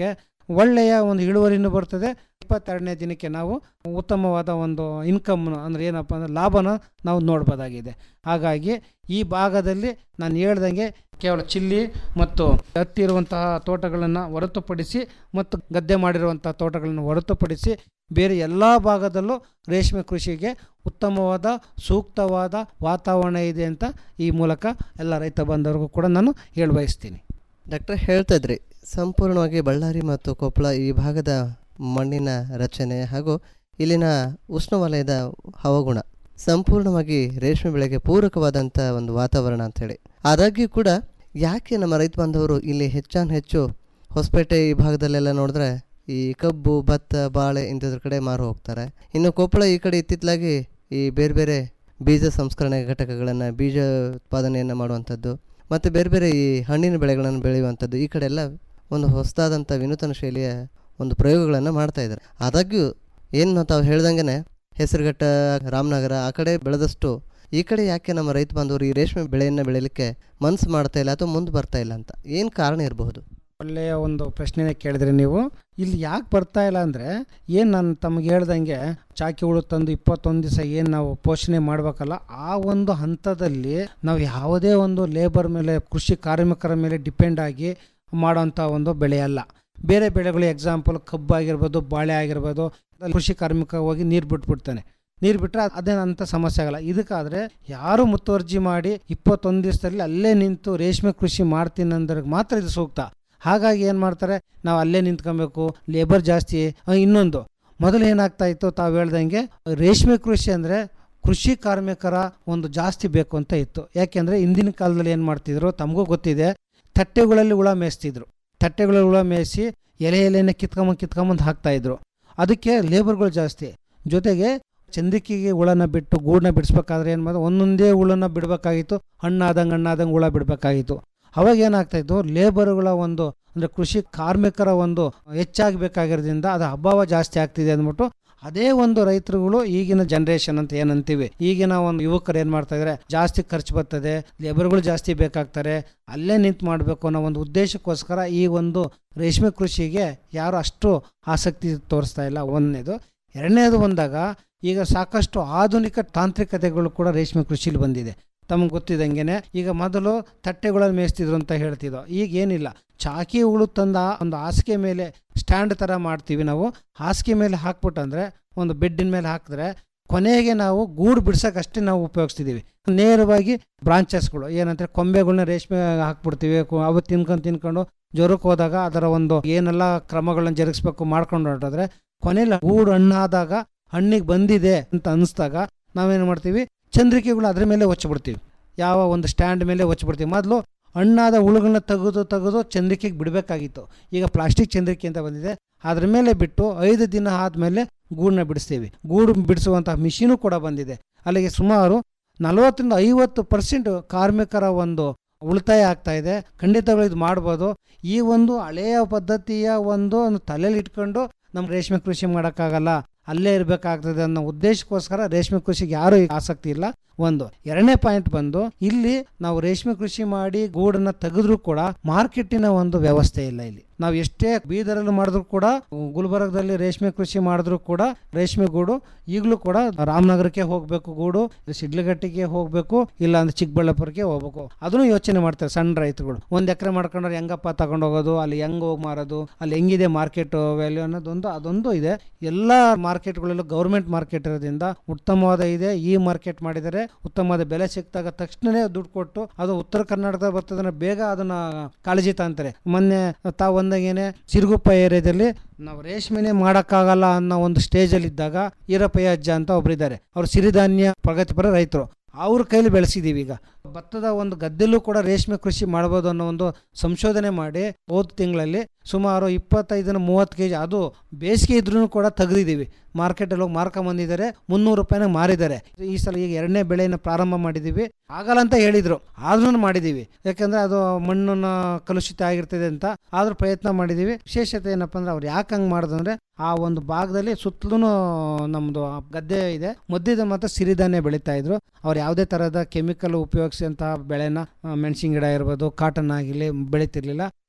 ಒಳ್ಳೆಯ ಒಂದು ಇಳುವರಿನೂ ಬರ್ತದೆ ಇಪ್ಪತ್ತೆರಡನೇ ದಿನಕ್ಕೆ ನಾವು ಉತ್ತಮವಾದ ಒಂದು ಇನ್ಕಮ್ ಅಂದರೆ ಏನಪ್ಪ ಅಂದರೆ ಲಾಭನ ನಾವು ನೋಡ್ಬೋದಾಗಿದೆ ಹಾಗಾಗಿ ಈ ಭಾಗದಲ್ಲಿ ನಾನು ಹೇಳ್ದಂಗೆ ಕೇವಲ ಚಿಲ್ಲಿ ಮತ್ತು ಹತ್ತಿ ಇರುವಂತಹ ತೋಟಗಳನ್ನು ಹೊರತುಪಡಿಸಿ ಮತ್ತು ಗದ್ದೆ ಮಾಡಿರುವಂತಹ ತೋಟಗಳನ್ನು ಹೊರತುಪಡಿಸಿ ಬೇರೆ ಎಲ್ಲ ಭಾಗದಲ್ಲೂ ರೇಷ್ಮೆ ಕೃಷಿಗೆ ಉತ್ತಮವಾದ ಸೂಕ್ತವಾದ ವಾತಾವರಣ ಇದೆ ಅಂತ ಈ ಮೂಲಕ ಎಲ್ಲ ರೈತ ಬಾಂಧವರಿಗೂ ಕೂಡ ನಾನು ಹೇಳಬಯಸ್ತೀನಿ ಡಾಕ್ಟರ್ ಹೇಳ್ತಾ ಇದ್ರಿ ಸಂಪೂರ್ಣವಾಗಿ ಬಳ್ಳಾರಿ ಮತ್ತು ಕೊಪ್ಪಳ ಈ ಭಾಗದ ಮಣ್ಣಿನ ರಚನೆ ಹಾಗೂ ಇಲ್ಲಿನ ಉಷ್ಣವಲಯದ ಹವಾಗುಣ ಸಂಪೂರ್ಣವಾಗಿ ರೇಷ್ಮೆ ಬೆಳೆಗೆ ಪೂರಕವಾದಂಥ ಒಂದು ವಾತಾವರಣ ಅಂಥೇಳಿ ಆದಾಗ್ಯೂ ಕೂಡ ಯಾಕೆ ನಮ್ಮ ರೈತ ಬಾಂಧವರು ಇಲ್ಲಿ ಹೆಚ್ಚಾನ್ ಹೆಚ್ಚು ಹೊಸಪೇಟೆ ಈ ಭಾಗದಲ್ಲೆಲ್ಲ ನೋಡಿದ್ರೆ ಈ ಕಬ್ಬು ಭತ್ತ ಬಾಳೆ ಇಂಥದ್ರ ಕಡೆ ಮಾರು ಹೋಗ್ತಾರೆ ಇನ್ನು ಕೊಪ್ಪಳ ಈ ಕಡೆ ಇತ್ತಿತ್ತಲಾಗಿ ಈ ಬೇರೆ ಬೇರೆ ಬೀಜ ಸಂಸ್ಕರಣೆ ಘಟಕಗಳನ್ನು ಬೀಜ ಉತ್ಪಾದನೆಯನ್ನು ಮಾಡುವಂಥದ್ದು ಮತ್ತು ಬೇರೆ ಬೇರೆ ಈ ಹಣ್ಣಿನ ಬೆಳೆಗಳನ್ನು ಬೆಳೆಯುವಂಥದ್ದು ಈ ಕಡೆ ಎಲ್ಲ ಒಂದು ಹೊಸದಾದಂಥ ವಿನೂತನ ಶೈಲಿಯ ಒಂದು ಪ್ರಯೋಗಗಳನ್ನು ಮಾಡ್ತಾ ಇದ್ದಾರೆ ಆದಾಗ್ಯೂ ಏನು ತಾವು ಹೇಳ್ದಂಗೆ ಹೆಸರುಘಟ್ಟ ರಾಮನಗರ ಆ ಕಡೆ ಬೆಳೆದಷ್ಟು ಈ ಕಡೆ ಯಾಕೆ ನಮ್ಮ ರೈತ ಬಾಂಧವರು ಈ ರೇಷ್ಮೆ ಬೆಳೆಯನ್ನು ಬೆಳೀಲಿಕ್ಕೆ ಮನಸ್ಸು ಮಾಡ್ತಾ ಇಲ್ಲ ಅಥವಾ ಮುಂದೆ ಬರ್ತಾ ಇಲ್ಲ ಅಂತ ಏನು ಕಾರಣ ಇರಬಹುದು ಒಳ್ಳೆಯ ಒಂದು ಪ್ರಶ್ನೆನೇ ಕೇಳಿದ್ರಿ ನೀವು ಇಲ್ಲಿ ಯಾಕೆ ಬರ್ತಾ ಇಲ್ಲ ಅಂದರೆ ಏನು ನಾನು ತಮಗೆ ಹೇಳ್ದಂಗೆ ಚಾಕಿ ಹುಳು ತಂದು ಇಪ್ಪತ್ತೊಂದು ದಿವಸ ಏನು ನಾವು ಪೋಷಣೆ ಮಾಡಬೇಕಲ್ಲ ಆ ಒಂದು ಹಂತದಲ್ಲಿ ನಾವು ಯಾವುದೇ ಒಂದು ಲೇಬರ್ ಮೇಲೆ ಕೃಷಿ ಕಾರ್ಮಿಕರ ಮೇಲೆ ಡಿಪೆಂಡ್ ಆಗಿ ಮಾಡೋಂಥ ಒಂದು ಬೆಳೆ ಅಲ್ಲ ಬೇರೆ ಬೆಳೆಗಳು ಎಕ್ಸಾಂಪಲ್ ಕಬ್ಬು ಆಗಿರ್ಬೋದು ಬಾಳೆ ಆಗಿರ್ಬೋದು ಅಲ್ಲಿ ಕೃಷಿ ಕಾರ್ಮಿಕ ಹೋಗಿ ನೀರು ಬಿಟ್ಬಿಡ್ತಾನೆ ನೀರು ಬಿಟ್ಟರೆ ಅದೇನಂತ ಸಮಸ್ಯೆ ಆಗಲ್ಲ ಇದಕ್ಕಾದರೆ ಯಾರು ಮುತುವರ್ಜಿ ಮಾಡಿ ಇಪ್ಪತ್ತೊಂದು ದಿವಸದಲ್ಲಿ ಅಲ್ಲೇ ನಿಂತು ರೇಷ್ಮೆ ಕೃಷಿ ಮಾಡ್ತೀನಿ ಅಂದ್ರಿಗೆ ಮಾತ್ರ ಇದು ಸೂಕ್ತ ಹಾಗಾಗಿ ಏನು ಮಾಡ್ತಾರೆ ನಾವು ಅಲ್ಲೇ ನಿಂತ್ಕೊಬೇಕು ಲೇಬರ್ ಜಾಸ್ತಿ ಆ, ಇನ್ನೊಂದು ಮೊದಲು ಏನಾಗ್ತಾ ಇತ್ತು ತಾವು ಹೇಳ್ದಂಗೆ ರೇಷ್ಮೆ ಕೃಷಿ ಅಂದರೆ ಕೃಷಿ ಕಾರ್ಮಿಕರ ಒಂದು ಜಾಸ್ತಿ ಬೇಕು ಅಂತ ಇತ್ತು ಯಾಕೆಂದರೆ ಇಂದಿನ ಕಾಲದಲ್ಲಿ ಏನು ಮಾಡ್ತಿದ್ರು ತಮಗೂ ಗೊತ್ತಿದೆ ತಟ್ಟೆಗಳಲ್ಲಿ ಹುಳ ಮೇಯಿಸ್ತಿದ್ರು ತಟ್ಟೆಗಳಲ್ಲಿ ಹುಳ ಮೇಯಿಸಿ ಎಲೆ ಎಲೆನ ಕಿತ್ಕೊಂಬಂದು ಕಿತ್ಕೊಂಬಂದು ಹಾಕ್ತಾಯಿದ್ರು ಅದಕ್ಕೆ ಲೇಬರ್ಗಳು ಜಾಸ್ತಿ ಜೊತೆಗೆ ಚಂದಿಕಿಗೆ ಹುಳನ ಬಿಟ್ಟು ಗೂಡನ್ನ ಬಿಡಿಸ್ಬೇಕಾದ್ರೆ ಏನು ಮಾಡೋದು ಒಂದೊಂದೇ ಹುಳನ ಬಿಡಬೇಕಾಗಿತ್ತು ಹಣ್ಣಾದಂಗೆ ಹಣ್ಣಾದಂಗೆ ಹುಳ ಬಿಡಬೇಕಾಗಿತ್ತು ಅವಾಗ ಏನಾಗ್ತಾಯಿತ್ತು ಲೇಬರ್ಗಳ ಒಂದು ಅಂದರೆ ಕೃಷಿ ಕಾರ್ಮಿಕರ ಒಂದು ಹೆಚ್ಚಾಗಬೇಕಾಗಿರೋದ್ರಿಂದ ಅದು ಅಭಾವ ಜಾಸ್ತಿ ಆಗ್ತಿದೆ ಅಂದ್ಬಿಟ್ಟು ಅದೇ ಒಂದು ರೈತರುಗಳು ಈಗಿನ ಜನ್ರೇಷನ್ ಅಂತ ಏನಂತೀವಿ ಈಗಿನ ಒಂದು ಯುವಕರು ಏನು ಮಾಡ್ತಾ ಇದ್ದಾರೆ ಜಾಸ್ತಿ ಖರ್ಚು ಬರ್ತದೆ ಲೇಬರ್ಗಳು ಜಾಸ್ತಿ ಬೇಕಾಗ್ತಾರೆ ಅಲ್ಲೇ ನಿಂತು ಮಾಡಬೇಕು ಅನ್ನೋ ಒಂದು ಉದ್ದೇಶಕ್ಕೋಸ್ಕರ ಈ ಒಂದು ರೇಷ್ಮೆ ಕೃಷಿಗೆ ಯಾರು ಅಷ್ಟು ಆಸಕ್ತಿ ತೋರಿಸ್ತಾ ಇಲ್ಲ ಒಂದನೇದು ಎರಡನೇದು ಬಂದಾಗ ಈಗ ಸಾಕಷ್ಟು ಆಧುನಿಕ ತಾಂತ್ರಿಕತೆಗಳು ಕೂಡ ರೇಷ್ಮೆ ಕೃಷಿಲಿ ಬಂದಿದೆ ತಮಗೆ ಗೊತ್ತಿದ್ದಂಗೆನೆ ಈಗ ಮೊದಲು ತಟ್ಟೆಗಳಲ್ಲಿ ಮೇಯಿಸ್ತಿದ್ರು ಅಂತ ಹೇಳ್ತಿದ್ದೋ ಈಗ ಏನಿಲ್ಲ ಚಾಕಿ ಹುಳು ತಂದ ಒಂದು ಹಾಸಿಗೆ ಮೇಲೆ ಸ್ಟ್ಯಾಂಡ್ ಥರ ಮಾಡ್ತೀವಿ ನಾವು ಹಾಸಿಗೆ ಮೇಲೆ ಹಾಕ್ಬಿಟ್ಟಂದ್ರೆ ಒಂದು ಬೆಡ್ಡಿನ ಮೇಲೆ ಹಾಕಿದ್ರೆ ಕೊನೆಗೆ ನಾವು ಗೂಡು ಬಿಡ್ಸೋಕ್ಕಷ್ಟೇ ನಾವು ಉಪಯೋಗಿಸ್ತಿದ್ದೀವಿ ನೇರವಾಗಿ ಬ್ರಾಂಚಸ್ಗಳು ಏನಂದ್ರೆ ಕೊಂಬೆಗಳನ್ನ ರೇಷ್ಮೆ ಹಾಕ್ಬಿಡ್ತೀವಿ ಕು- ಅವು ತಿನ್ಕೊಂಡು ತಿನ್ಕೊಂಡು ಜ್ವರಕ್ಕೆ ಹೋದಾಗ ಅದರ ಒಂದು ಏನೆಲ್ಲ ಕ್ರಮಗಳನ್ನ ಜರುಗಿಸ್ಬೇಕು ಮಾಡ್ಕೊಂಡು ಹೊರಟಿದ್ರೆ ಕೊನೆಯಲ್ಲಿ ಗೂಡು ಹಣ್ಣಾದಾಗ ಹಣ್ಣಿಗೆ ಬಂದಿದೆ ಅಂತ ಅನಿಸ್ದಾಗ ನಾವೇನು ಮಾಡ್ತೀವಿ ಚಂದ್ರಿಕೆಗಳು ಅದ್ರ ಮೇಲೆ ಹೊಚ್ಚಿಬಿಡ್ತೀವಿ ಯಾವ ಒಂದು ಸ್ಟ್ಯಾಂಡ್ ಮೇಲೆ ಹೊಚ್ಚಿಬಿಡ್ತೀವಿ ಮೊದಲು ಹಣ್ಣಾದ ಹುಳುಗಳನ್ನ ತೆಗೆದು ತೆಗೆದು ಚಂದ್ರಿಕೆಗೆ ಬಿಡಬೇಕಾಗಿತ್ತು ಈಗ ಪ್ಲಾಸ್ಟಿಕ್ ಚಂದ್ರಿಕೆ ಅಂತ ಬಂದಿದೆ ಅದ್ರ ಮೇಲೆ ಬಿಟ್ಟು ಐದು ದಿನ ಆದಮೇಲೆ ಗೂಡನ್ನ ಬಿಡಿಸ್ತೀವಿ ಗೂಡು ಬಿಡಿಸುವಂತಹ ಮಿಷಿನು ಕೂಡ ಬಂದಿದೆ ಅಲ್ಲಿಗೆ ಸುಮಾರು ನಲವತ್ತರಿಂದ ಐವತ್ತು ಪರ್ಸೆಂಟ್ ಕಾರ್ಮಿಕರ ಒಂದು ಉಳಿತಾಯ ಆಗ್ತಾ ಇದೆ ಖಂಡಿತಗಳು ಇದು ಮಾಡ್ಬೋದು ಈ ಒಂದು ಹಳೆಯ ಪದ್ಧತಿಯ ಒಂದು ತಲೆಯಲ್ಲಿ ಇಟ್ಕೊಂಡು ನಮ್ಗೆ ರೇಷ್ಮೆ ಕೃಷಿ ಮಾಡೋಕ್ಕಾಗಲ್ಲ ಅಲ್ಲೇ ಇರಬೇಕಾಗ್ತದೆ ಅನ್ನೋ ಉದ್ದೇಶಕ್ಕೋಸ್ಕರ ರೇಷ್ಮೆ ಕೃಷಿಗೆ ಯಾರೂ ಈಗ ಆಸಕ್ತಿ ಇಲ್ಲ ಒಂದು ಎರಡನೇ ಪಾಯಿಂಟ್ ಬಂದು ಇಲ್ಲಿ ನಾವು ರೇಷ್ಮೆ ಕೃಷಿ ಮಾಡಿ ಗೂಡನ್ನ ತೆಗೆದ್ರೂ ಕೂಡ ಮಾರ್ಕೆಟಿನ ಒಂದು ವ್ಯವಸ್ಥೆ ಇಲ್ಲ ಇಲ್ಲಿ ನಾವು ಎಷ್ಟೇ ಬೀದರಲ್ಲಿ ಮಾಡಿದ್ರು ಕೂಡ ಗುಲ್ಬರ್ಗದಲ್ಲಿ ರೇಷ್ಮೆ ಕೃಷಿ ಮಾಡಿದ್ರು ಕೂಡ ರೇಷ್ಮೆ ಗೂಡು ಈಗಲೂ ಕೂಡ ರಾಮನಗರಕ್ಕೆ ಹೋಗಬೇಕು ಗೂಡು ಶಿಡ್ಲಘಟ್ಟಿಗೆ ಹೋಗಬೇಕು ಇಲ್ಲ ಅಂದ್ರೆ ಚಿಕ್ಕಬಳ್ಳಾಪುರಕ್ಕೆ ಹೋಗ್ಬೇಕು ಅದನ್ನು ಯೋಚನೆ ಮಾಡ್ತಾರೆ ಸಣ್ಣ ರೈತರುಗಳು ಒಂದು ಎಕರೆ ಮಾಡ್ಕೊಂಡ್ರೆ ಹೆಂಗಪ್ಪ ತಗೊಂಡು ಹೋಗೋದು ಅಲ್ಲಿ ಹೆಂಗ್ ಹೋಗಿ ಮಾರೋದು ಅಲ್ಲಿ ಹೆಂಗಿದೆ ಮಾರ್ಕೆಟ್ ವ್ಯಾಲ್ಯೂ ಅನ್ನೋದೊಂದು ಅದೊಂದು ಇದೆ ಎಲ್ಲ ಮಾರ್ಕೆಟ್ಗಳಲ್ಲೂ ಗೌರ್ಮೆಂಟ್ ಮಾರ್ಕೆಟ್ ಇರೋದ್ರಿಂದ ಉತ್ತಮವಾದ ಇದೆ ಈ ಮಾರ್ಕೆಟ್ ಮಾಡಿದರೆ ಉತ್ತಮವಾದ ಬೆಲೆ ಸಿಕ್ತಾಗ ತಕ್ಷಣನೇ ದುಡ್ಡು ಕೊಟ್ಟು ಅದು ಉತ್ತರ ಕರ್ನಾಟಕ ಬರ್ತದನ್ನ ಬೇಗ ಅದನ್ನ ಕಾಳಜಿ ತಾಂತಾರೆ ಮೊನ್ನೆ ತಾವು ಒಂದಾಗೇನೆ ಸಿರುಗುಪ್ಪ ಏರಿಯಾದಲ್ಲಿ ನಾವು ರೇಷ್ಮೆನೆ ಮಾಡೋಕ್ಕಾಗಲ್ಲ ಅನ್ನೋ ಒಂದು ಸ್ಟೇಜಲ್ಲಿ ಇದ್ದಾಗ ಈರಪ್ಪಯ್ಯ ಅಜ್ಜ ಅಂತ ಒಬ್ರಿದ್ದಾರೆ ಅವ್ರು ಸಿರಿಧಾನ್ಯ ಪ್ರಗತಿಪರ ರೈತರು ಅವ್ರ ಕೈಲಿ ಬೆಳೆಸಿದೀವಿ ಈಗ ಭತ್ತದ ಒಂದು ಗದ್ದೆಲ್ಲೂ ಕೂಡ ರೇಷ್ಮೆ ಕೃಷಿ ಮಾಡ್ಬೋದು ಅನ್ನೋ ಒಂದು ಸಂಶೋಧನೆ ಮಾಡಿ ಹೋದ ತಿಂಗಳಲ್ಲಿ ಸುಮಾರು ಇಪ್ಪತ್ತೈದನ ಮೂವತ್ತು ಕೆ ಜಿ ಅದು ಬೇಸಿಗೆ ಇದ್ರೂ ಕೂಡ ತೆಗೆದಿದ್ದೀವಿ ಮಾರ್ಕೆಟಲ್ಲಿ ಹೋಗಿ ಮಾರ್ಕೊಂಬಂದಿದ್ದಾರೆ ಮುನ್ನೂರು ರೂಪಾಯಿನ ಮಾರಿದ್ದಾರೆ ಈ ಸಲ ಈಗ ಎರಡನೇ ಬೆಳೆಯನ್ನು ಪ್ರಾರಂಭ ಮಾಡಿದ್ದೀವಿ ಆಗಲ್ಲ ಅಂತ ಹೇಳಿದರು ಆದ್ರೂ ಮಾಡಿದ್ದೀವಿ ಯಾಕಂದರೆ ಅದು ಮಣ್ಣನ್ನ ಕಲುಷಿತ ಆಗಿರ್ತದೆ ಅಂತ ಆದ್ರೂ ಪ್ರಯತ್ನ ಮಾಡಿದ್ದೀವಿ ವಿಶೇಷತೆ ಏನಪ್ಪ ಅಂದ್ರೆ ಅವ್ರು ಯಾಕೆ ಹಂಗೆ ಮಾಡಿದಂದ್ರೆ ಆ ಒಂದು ಭಾಗದಲ್ಲಿ ಸುತ್ತಲೂ ನಮ್ಮದು ಗದ್ದೆ ಇದೆ ಮಧ್ಯದ ಮಾತ್ರ ಸಿರಿಧಾನ್ಯ ಬೆಳೀತಾ ಇದ್ರು ಅವ್ರು ಯಾವುದೇ ಥರದ ಕೆಮಿಕಲ್ ಉಪಯೋಗಿಸಿದಂತಹ ಬೆಳೆನ ಮೆಣಸಿನ ಗಿಡ ಇರ್ಬೋದು ಕಾಟನ್ ಆಗಿರಲಿ ಬೆಳೀತಿರ್ಲಿಲ್ಲ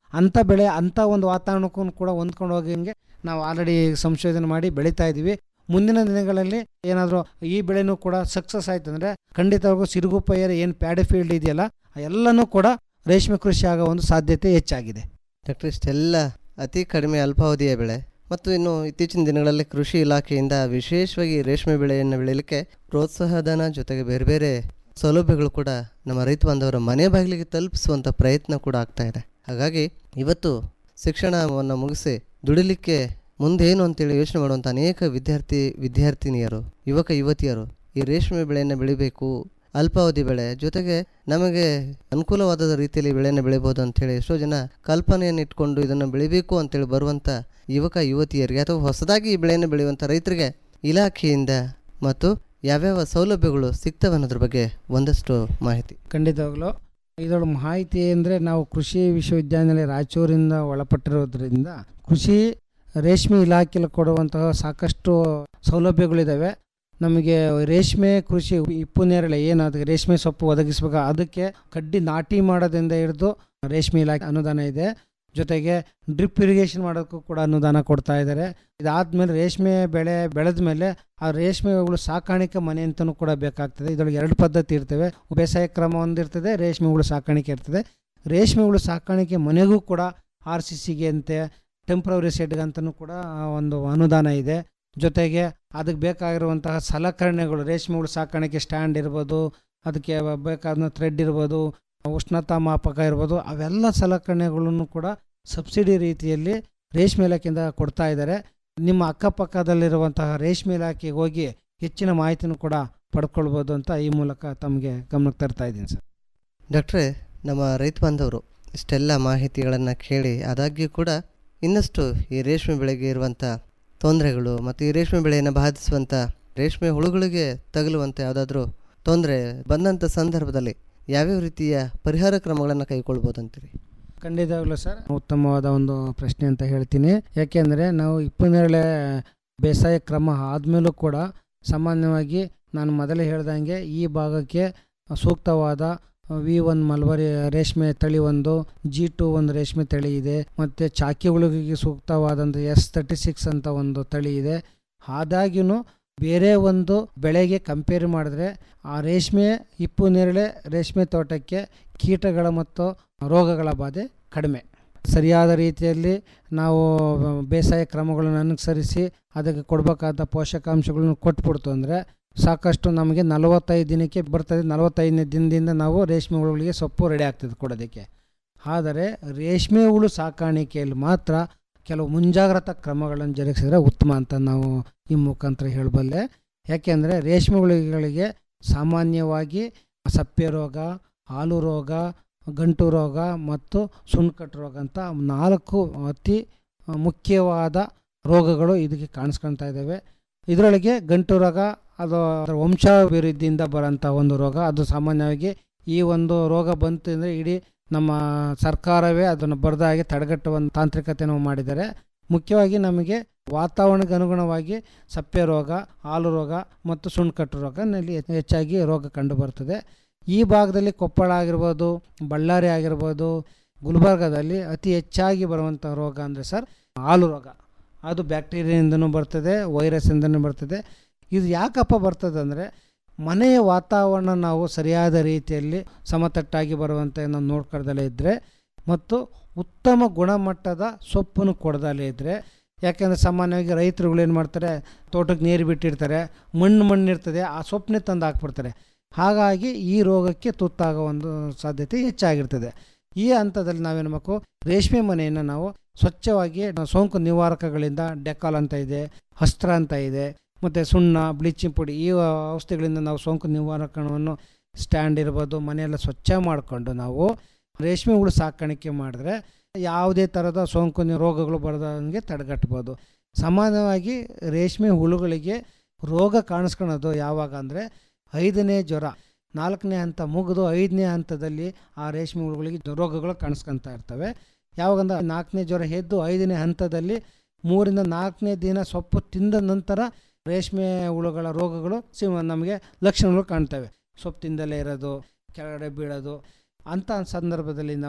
ಅಂಥ ಬೆಳೆ ಅಂಥ ಒಂದು ವಾತಾವರಣಕ್ಕೂ ಕೂಡ ಹೊಂದ್ಕೊಂಡು ಹೋಗಂಗೆ ನಾವು ಆಲ್ರೆಡಿ ಸಂಶೋಧನೆ ಮಾಡಿ ಬೆಳೀತಾ ಇದ್ದೀವಿ ಮುಂದಿನ ದಿನಗಳಲ್ಲಿ ಏನಾದರೂ ಈ ಬೆಳೆನೂ ಕೂಡ ಸಕ್ಸಸ್ ಆಯ್ತು ಅಂದರೆ ಖಂಡಿತವಾಗೂ ಸಿರುಗುಪ್ಪಯ್ಯರ ಏನು ಪ್ಯಾಡೆ ಫೀಲ್ಡ್ ಇದೆಯಲ್ಲ ಆ ಎಲ್ಲನೂ ಕೂಡ ರೇಷ್ಮೆ ಕೃಷಿ ಆಗೋ ಒಂದು ಸಾಧ್ಯತೆ ಹೆಚ್ಚಾಗಿದೆ ಡಾಕ್ಟರ್ ಇಷ್ಟೆಲ್ಲ ಅತಿ ಕಡಿಮೆ ಅಲ್ಪಾವಧಿಯ ಬೆಳೆ ಮತ್ತು ಇನ್ನು ಇತ್ತೀಚಿನ ದಿನಗಳಲ್ಲಿ ಕೃಷಿ ಇಲಾಖೆಯಿಂದ ವಿಶೇಷವಾಗಿ ರೇಷ್ಮೆ ಬೆಳೆಯನ್ನು ಬೆಳೆಯಲಿಕ್ಕೆ ಪ್ರೋತ್ಸಾಹಧನ ಜೊತೆಗೆ ಬೇರೆ ಬೇರೆ ಸೌಲಭ್ಯಗಳು ಕೂಡ ನಮ್ಮ ರೈತ ಬಾಂಧವರ ಮನೆ ಬಾಗಿಲಿಗೆ ತಲುಪಿಸುವಂಥ ಪ್ರಯತ್ನ ಕೂಡ ಆಗ್ತಾ ಇದೆ ಹಾಗಾಗಿ ಇವತ್ತು ಶಿಕ್ಷಣವನ್ನು ಮುಗಿಸಿ ದುಡಿಲಿಕ್ಕೆ ಮುಂದೇನು ಅಂತೇಳಿ ಯೋಚನೆ ಮಾಡುವಂಥ ಅನೇಕ ವಿದ್ಯಾರ್ಥಿ ವಿದ್ಯಾರ್ಥಿನಿಯರು ಯುವಕ ಯುವತಿಯರು ಈ ರೇಷ್ಮೆ ಬೆಳೆಯನ್ನು ಬೆಳಿಬೇಕು ಅಲ್ಪಾವಧಿ ಬೆಳೆ ಜೊತೆಗೆ ನಮಗೆ ಅನುಕೂಲವಾದ ರೀತಿಯಲ್ಲಿ ಬೆಳೆಯನ್ನು ಬೆಳಿಬೋದು ಅಂತೇಳಿ ಎಷ್ಟೋ ಜನ ಕಲ್ಪನೆಯನ್ನು ಇಟ್ಕೊಂಡು ಇದನ್ನು ಬೆಳಿಬೇಕು ಅಂತೇಳಿ ಬರುವಂಥ ಯುವಕ ಯುವತಿಯರಿಗೆ ಅಥವಾ ಹೊಸದಾಗಿ ಈ ಬೆಳೆಯನ್ನು ಬೆಳೆಯುವಂಥ ರೈತರಿಗೆ ಇಲಾಖೆಯಿಂದ ಮತ್ತು ಯಾವ್ಯಾವ ಸೌಲಭ್ಯಗಳು ಸಿಗ್ತವೆ ಅನ್ನೋದ್ರ ಬಗ್ಗೆ ಒಂದಷ್ಟು ಮಾಹಿತಿ ಖಂಡಿತವಾಗ್ಲೂ ಇದರ ಮಾಹಿತಿ ಅಂದರೆ ನಾವು ಕೃಷಿ ವಿಶ್ವವಿದ್ಯಾನಿಲಯ ರಾಯಚೂರಿಂದ ಒಳಪಟ್ಟಿರೋದ್ರಿಂದ ಕೃಷಿ ರೇಷ್ಮೆ ಇಲಾಖೆಯಲ್ಲಿ ಕೊಡುವಂತಹ ಸಾಕಷ್ಟು ಸೌಲಭ್ಯಗಳಿದ್ದಾವೆ ನಮಗೆ ರೇಷ್ಮೆ ಕೃಷಿ ಇಪ್ಪು ನೇರಳೆ ಏನು ಅದಕ್ಕೆ ರೇಷ್ಮೆ ಸೊಪ್ಪು ಒದಗಿಸ್ಬೇಕು ಅದಕ್ಕೆ ಕಡ್ಡಿ ನಾಟಿ ಮಾಡೋದ್ರಿಂದ ಹಿಡಿದು ರೇಷ್ಮೆ ಇಲಾಖೆ ಅನುದಾನ ಇದೆ ಜೊತೆಗೆ ಡ್ರಿಪ್ ಇರಿಗೇಷನ್ ಮಾಡೋಕ್ಕೂ ಕೂಡ ಅನುದಾನ ಕೊಡ್ತಾ ಇದ್ದಾರೆ ಇದಾದ್ಮೇಲೆ ರೇಷ್ಮೆ ಬೆಳೆ ಬೆಳೆದ ಮೇಲೆ ಆ ರೇಷ್ಮೆಗಳು ಸಾಕಾಣಿಕೆ ಮನೆ ಅಂತಲೂ ಕೂಡ ಬೇಕಾಗ್ತದೆ ಇದರೊಳಗೆ ಎರಡು ಪದ್ಧತಿ ಇರ್ತವೆ ಬೇಸಾಯ ಕ್ರಮ ಒಂದಿರ್ತದೆ ರೇಷ್ಮೆಗಳು ಸಾಕಾಣಿಕೆ ಇರ್ತದೆ ರೇಷ್ಮೆಗಳು ಸಾಕಾಣಿಕೆ ಮನೆಗೂ ಕೂಡ ಆರ್ ಸಿ ಸಿಗೆ ಅಂತೆ ಟೆಂಪ್ರವರಿ ಶೆಡ್ಗೆ ಅಂತಲೂ ಕೂಡ ಒಂದು ಅನುದಾನ ಇದೆ ಜೊತೆಗೆ ಅದಕ್ಕೆ ಬೇಕಾಗಿರುವಂತಹ ಸಲಕರಣೆಗಳು ರೇಷ್ಮೆಗಳು ಸಾಕಾಣಿಕೆ ಸ್ಟ್ಯಾಂಡ್ ಇರ್ಬೋದು ಅದಕ್ಕೆ ಬೇಕಾದ ಥ್ರೆಡ್ ಇರ್ಬೋದು ಉಷ್ಣತಾ ಮಾಪಕ ಇರ್ಬೋದು ಅವೆಲ್ಲ ಸಲಕರಣೆಗಳನ್ನು ಕೂಡ ಸಬ್ಸಿಡಿ ರೀತಿಯಲ್ಲಿ ರೇಷ್ಮೆ ಇಲಾಖೆಯಿಂದ ಕೊಡ್ತಾ ಇದ್ದಾರೆ ನಿಮ್ಮ ಅಕ್ಕಪಕ್ಕದಲ್ಲಿರುವಂತಹ ರೇಷ್ಮೆ ಇಲಾಖೆಗೆ ಹೋಗಿ ಹೆಚ್ಚಿನ ಮಾಹಿತಿನೂ ಕೂಡ ಪಡ್ಕೊಳ್ಬೋದು ಅಂತ ಈ ಮೂಲಕ ತಮಗೆ ಗಮನಕ್ಕೆ ತರ್ತಾ ಇದ್ದೀನಿ ಸರ್ ಡಾಕ್ಟ್ರೇ ನಮ್ಮ ರೈತ ಬಾಂಧವರು ಇಷ್ಟೆಲ್ಲ ಮಾಹಿತಿಗಳನ್ನು ಕೇಳಿ ಆದಾಗ್ಯೂ ಕೂಡ ಇನ್ನಷ್ಟು ಈ ರೇಷ್ಮೆ ಬೆಳೆಗೆ ಇರುವಂಥ ತೊಂದರೆಗಳು ಮತ್ತು ಈ ರೇಷ್ಮೆ ಬೆಳೆಯನ್ನು ಬಾಧಿಸುವಂಥ ರೇಷ್ಮೆ ಹುಳುಗಳಿಗೆ ತಗಲುವಂಥ ಯಾವುದಾದ್ರೂ ತೊಂದರೆ ಬಂದಂಥ ಸಂದರ್ಭದಲ್ಲಿ ಯಾವ್ಯಾವ ರೀತಿಯ ಪರಿಹಾರ ಕ್ರಮಗಳನ್ನು ಕೈಗೊಳ್ಬೋದು ಅಂತೀರಿ ಖಂಡಿತವಾಗ್ಲೂ ಸರ್ ಉತ್ತಮವಾದ ಒಂದು ಪ್ರಶ್ನೆ ಅಂತ ಹೇಳ್ತೀನಿ ಯಾಕೆಂದರೆ ನಾವು ಇಪ್ಪನ್ನೇಳೆ ಬೇಸಾಯ ಕ್ರಮ ಆದಮೇಲೂ ಕೂಡ ಸಾಮಾನ್ಯವಾಗಿ ನಾನು ಮೊದಲೇ ಹೇಳ್ದಂಗೆ ಈ ಭಾಗಕ್ಕೆ ಸೂಕ್ತವಾದ ವಿ ಒನ್ ಮಲ್ಬರಿ ರೇಷ್ಮೆ ತಳಿ ಒಂದು ಜಿ ಟು ಒಂದು ರೇಷ್ಮೆ ತಳಿ ಇದೆ ಮತ್ತು ಚಾಕಿ ಹುಳುಗಿಗೆ ಸೂಕ್ತವಾದಂಥ ಎಸ್ ತರ್ಟಿ ಸಿಕ್ಸ್ ಅಂತ ಒಂದು ತಳಿ ಇದೆ ಆದಾಗ್ಯೂ ಬೇರೆ ಒಂದು ಬೆಳೆಗೆ ಕಂಪೇರ್ ಮಾಡಿದ್ರೆ ಆ ರೇಷ್ಮೆ ಇಪ್ಪು ನೇರಳೆ ರೇಷ್ಮೆ ತೋಟಕ್ಕೆ ಕೀಟಗಳ ಮತ್ತು ರೋಗಗಳ ಬಾಧೆ ಕಡಿಮೆ ಸರಿಯಾದ ರೀತಿಯಲ್ಲಿ ನಾವು ಬೇಸಾಯ ಕ್ರಮಗಳನ್ನು ಅನುಸರಿಸಿ ಅದಕ್ಕೆ ಕೊಡಬೇಕಾದ ಪೋಷಕಾಂಶಗಳನ್ನು ಕೊಟ್ಬಿಡ್ತು ಅಂದರೆ ಸಾಕಷ್ಟು ನಮಗೆ ನಲವತ್ತೈದು ದಿನಕ್ಕೆ ಬರ್ತದೆ ನಲವತ್ತೈದನೇ ದಿನದಿಂದ ನಾವು ರೇಷ್ಮೆ ಹುಳುಗಳಿಗೆ ಸೊಪ್ಪು ರೆಡಿ ಆಗ್ತದೆ ಕೊಡೋದಕ್ಕೆ ಆದರೆ ರೇಷ್ಮೆ ಹುಳು ಸಾಕಾಣಿಕೆಯಲ್ಲಿ ಮಾತ್ರ ಕೆಲವು ಮುಂಜಾಗ್ರತಾ ಕ್ರಮಗಳನ್ನು ಜರುಗಿಸಿದ್ರೆ ಉತ್ತಮ ಅಂತ ನಾವು ಈ ಮುಖಾಂತರ ಹೇಳಬಲ್ಲೆ ಯಾಕೆಂದರೆ ರೇಷ್ಮೆ ಹುಳುಗಳಿಗೆ ಸಾಮಾನ್ಯವಾಗಿ ಸಪ್ಪೆ ರೋಗ ಹಾಲು ರೋಗ ಗಂಟು ರೋಗ ಮತ್ತು ಸುಣ್ಕಟ್ಟು ರೋಗ ಅಂತ ನಾಲ್ಕು ಅತಿ ಮುಖ್ಯವಾದ ರೋಗಗಳು ಇದಕ್ಕೆ ಕಾಣಿಸ್ಕೊಳ್ತಾ ಇದ್ದಾವೆ ಇದರೊಳಗೆ ಗಂಟು ರೋಗ ಅದು ಅದರ ವಂಶಾಭಿವೃದ್ಧಿಯಿಂದ ಬರೋಂಥ ಒಂದು ರೋಗ ಅದು ಸಾಮಾನ್ಯವಾಗಿ ಈ ಒಂದು ರೋಗ ಬಂತು ಅಂದರೆ ಇಡೀ ನಮ್ಮ ಸರ್ಕಾರವೇ ಅದನ್ನು ಬರೆದ ಹಾಗೆ ತಡೆಗಟ್ಟುವ ಒಂದು ತಾಂತ್ರಿಕತೆಯನ್ನು ಮಾಡಿದ್ದಾರೆ ಮುಖ್ಯವಾಗಿ ನಮಗೆ ವಾತಾವರಣಕ್ಕೆ ಅನುಗುಣವಾಗಿ ಸಪ್ಪೆ ರೋಗ ಹಾಲು ರೋಗ ಮತ್ತು ಸುಣ್ಕಟ್ಟು ರೋಗನಲ್ಲಿ ಹೆಚ್ಚಾಗಿ ರೋಗ ಕಂಡು ಬರ್ತದೆ ಈ ಭಾಗದಲ್ಲಿ ಕೊಪ್ಪಳ ಆಗಿರ್ಬೋದು ಬಳ್ಳಾರಿ ಆಗಿರ್ಬೋದು ಗುಲ್ಬರ್ಗದಲ್ಲಿ ಅತಿ ಹೆಚ್ಚಾಗಿ ಬರುವಂಥ ರೋಗ ಅಂದರೆ ಸರ್ ಹಾಲು ರೋಗ ಅದು ಬ್ಯಾಕ್ಟೀರಿಯಾದಿಂದನೂ ಬರ್ತದೆ ವೈರಸ್ಸಿಂದನೂ ಬರ್ತದೆ ಇದು ಯಾಕಪ್ಪ ಬರ್ತದೆ ಅಂದರೆ ಮನೆಯ ವಾತಾವರಣ ನಾವು ಸರಿಯಾದ ರೀತಿಯಲ್ಲಿ ಸಮತಟ್ಟಾಗಿ ಬರುವಂತೆ ನಾವು ನೋಡ್ಕೊಳ್ದಲೇ ಇದ್ದರೆ ಮತ್ತು ಉತ್ತಮ ಗುಣಮಟ್ಟದ ಸೊಪ್ಪನ್ನು ಕೊಡದಲೇ ಇದ್ದರೆ ಯಾಕೆಂದರೆ ಸಾಮಾನ್ಯವಾಗಿ ರೈತರುಗಳು ಏನು ಮಾಡ್ತಾರೆ ತೋಟಕ್ಕೆ ನೀರು ಬಿಟ್ಟಿರ್ತಾರೆ ಮಣ್ಣು ಮಣ್ಣು ಇರ್ತದೆ ಆ ಸೊಪ್ಪನ್ನೇ ತಂದು ಹಾಕ್ಬಿಡ್ತಾರೆ ಹಾಗಾಗಿ ಈ ರೋಗಕ್ಕೆ ತುತ್ತಾಗೋ ಒಂದು ಸಾಧ್ಯತೆ ಹೆಚ್ಚಾಗಿರ್ತದೆ ಈ ಹಂತದಲ್ಲಿ ನಾವೇನು ಮಾಡಬೇಕು ರೇಷ್ಮೆ ಮನೆಯನ್ನು ನಾವು ಸ್ವಚ್ಛವಾಗಿ ಸೋಂಕು ನಿವಾರಕಗಳಿಂದ ಡೆಕಾಲ್ ಅಂತ ಇದೆ ಅಸ್ತ್ರ ಅಂತ ಇದೆ ಮತ್ತು ಸುಣ್ಣ ಬ್ಲೀಚಿಂಗ್ ಪುಡಿ ಈ ಔಷಧಿಗಳಿಂದ ನಾವು ಸೋಂಕು ನಿವಾರಕವನ್ನು ಸ್ಟ್ಯಾಂಡ್ ಇರ್ಬೋದು ಮನೆಯೆಲ್ಲ ಸ್ವಚ್ಛ ಮಾಡಿಕೊಂಡು ನಾವು ರೇಷ್ಮೆ ಹುಳು ಸಾಕಾಣಿಕೆ ಮಾಡಿದ್ರೆ ಯಾವುದೇ ಥರದ ಸೋಂಕು ನಿ- ರೋಗಗಳು ಬರದಂಗೆ ತಡೆಗಟ್ಬೋದು ಸಾಮಾನ್ಯವಾಗಿ ರೇಷ್ಮೆ ಹುಳುಗಳಿಗೆ ರೋಗ ಕಾಣಿಸ್ಕೊಳೋದು ಯಾವಾಗ ಅಂದರೆ ಐದನೇ ಜ್ವರ ನಾಲ್ಕನೇ ಹಂತ ಮುಗಿದು ಐದನೇ ಹಂತದಲ್ಲಿ ಆ ರೇಷ್ಮೆ ಹುಳುಗಳಿಗೆ ಜ್ವ- ರೋಗಗಳು ಕಾಣಿಸ್ಕೊತಾ ಇರ್ತವೆ ಯಾವಾಗಂದ್ರೆ ನಾಲ್ಕನೇ ಜ್ವರ ಎದ್ದು ಐದನೇ ಹಂತದಲ್ಲಿ ಮೂರಿಂದ ನಾಲ್ಕನೇ ದಿನ ಸೊಪ್ಪು ತಿಂದ ನಂತರ ರೇಷ್ಮೆ ಹುಳುಗಳ ರೋಗಗಳು ಸಿ- ನಮಗೆ ಲಕ್ಷಣಗಳು ಕಾಣ್ತವೆ ಸೊಪ್ಪು ತಿಂದಲೇ ಇರೋದು ಕೆಳಗಡೆ ಬೀಳೋದು ಅಂಥ ಸಂದರ್ಭದಲ್ಲಿ ನಾವು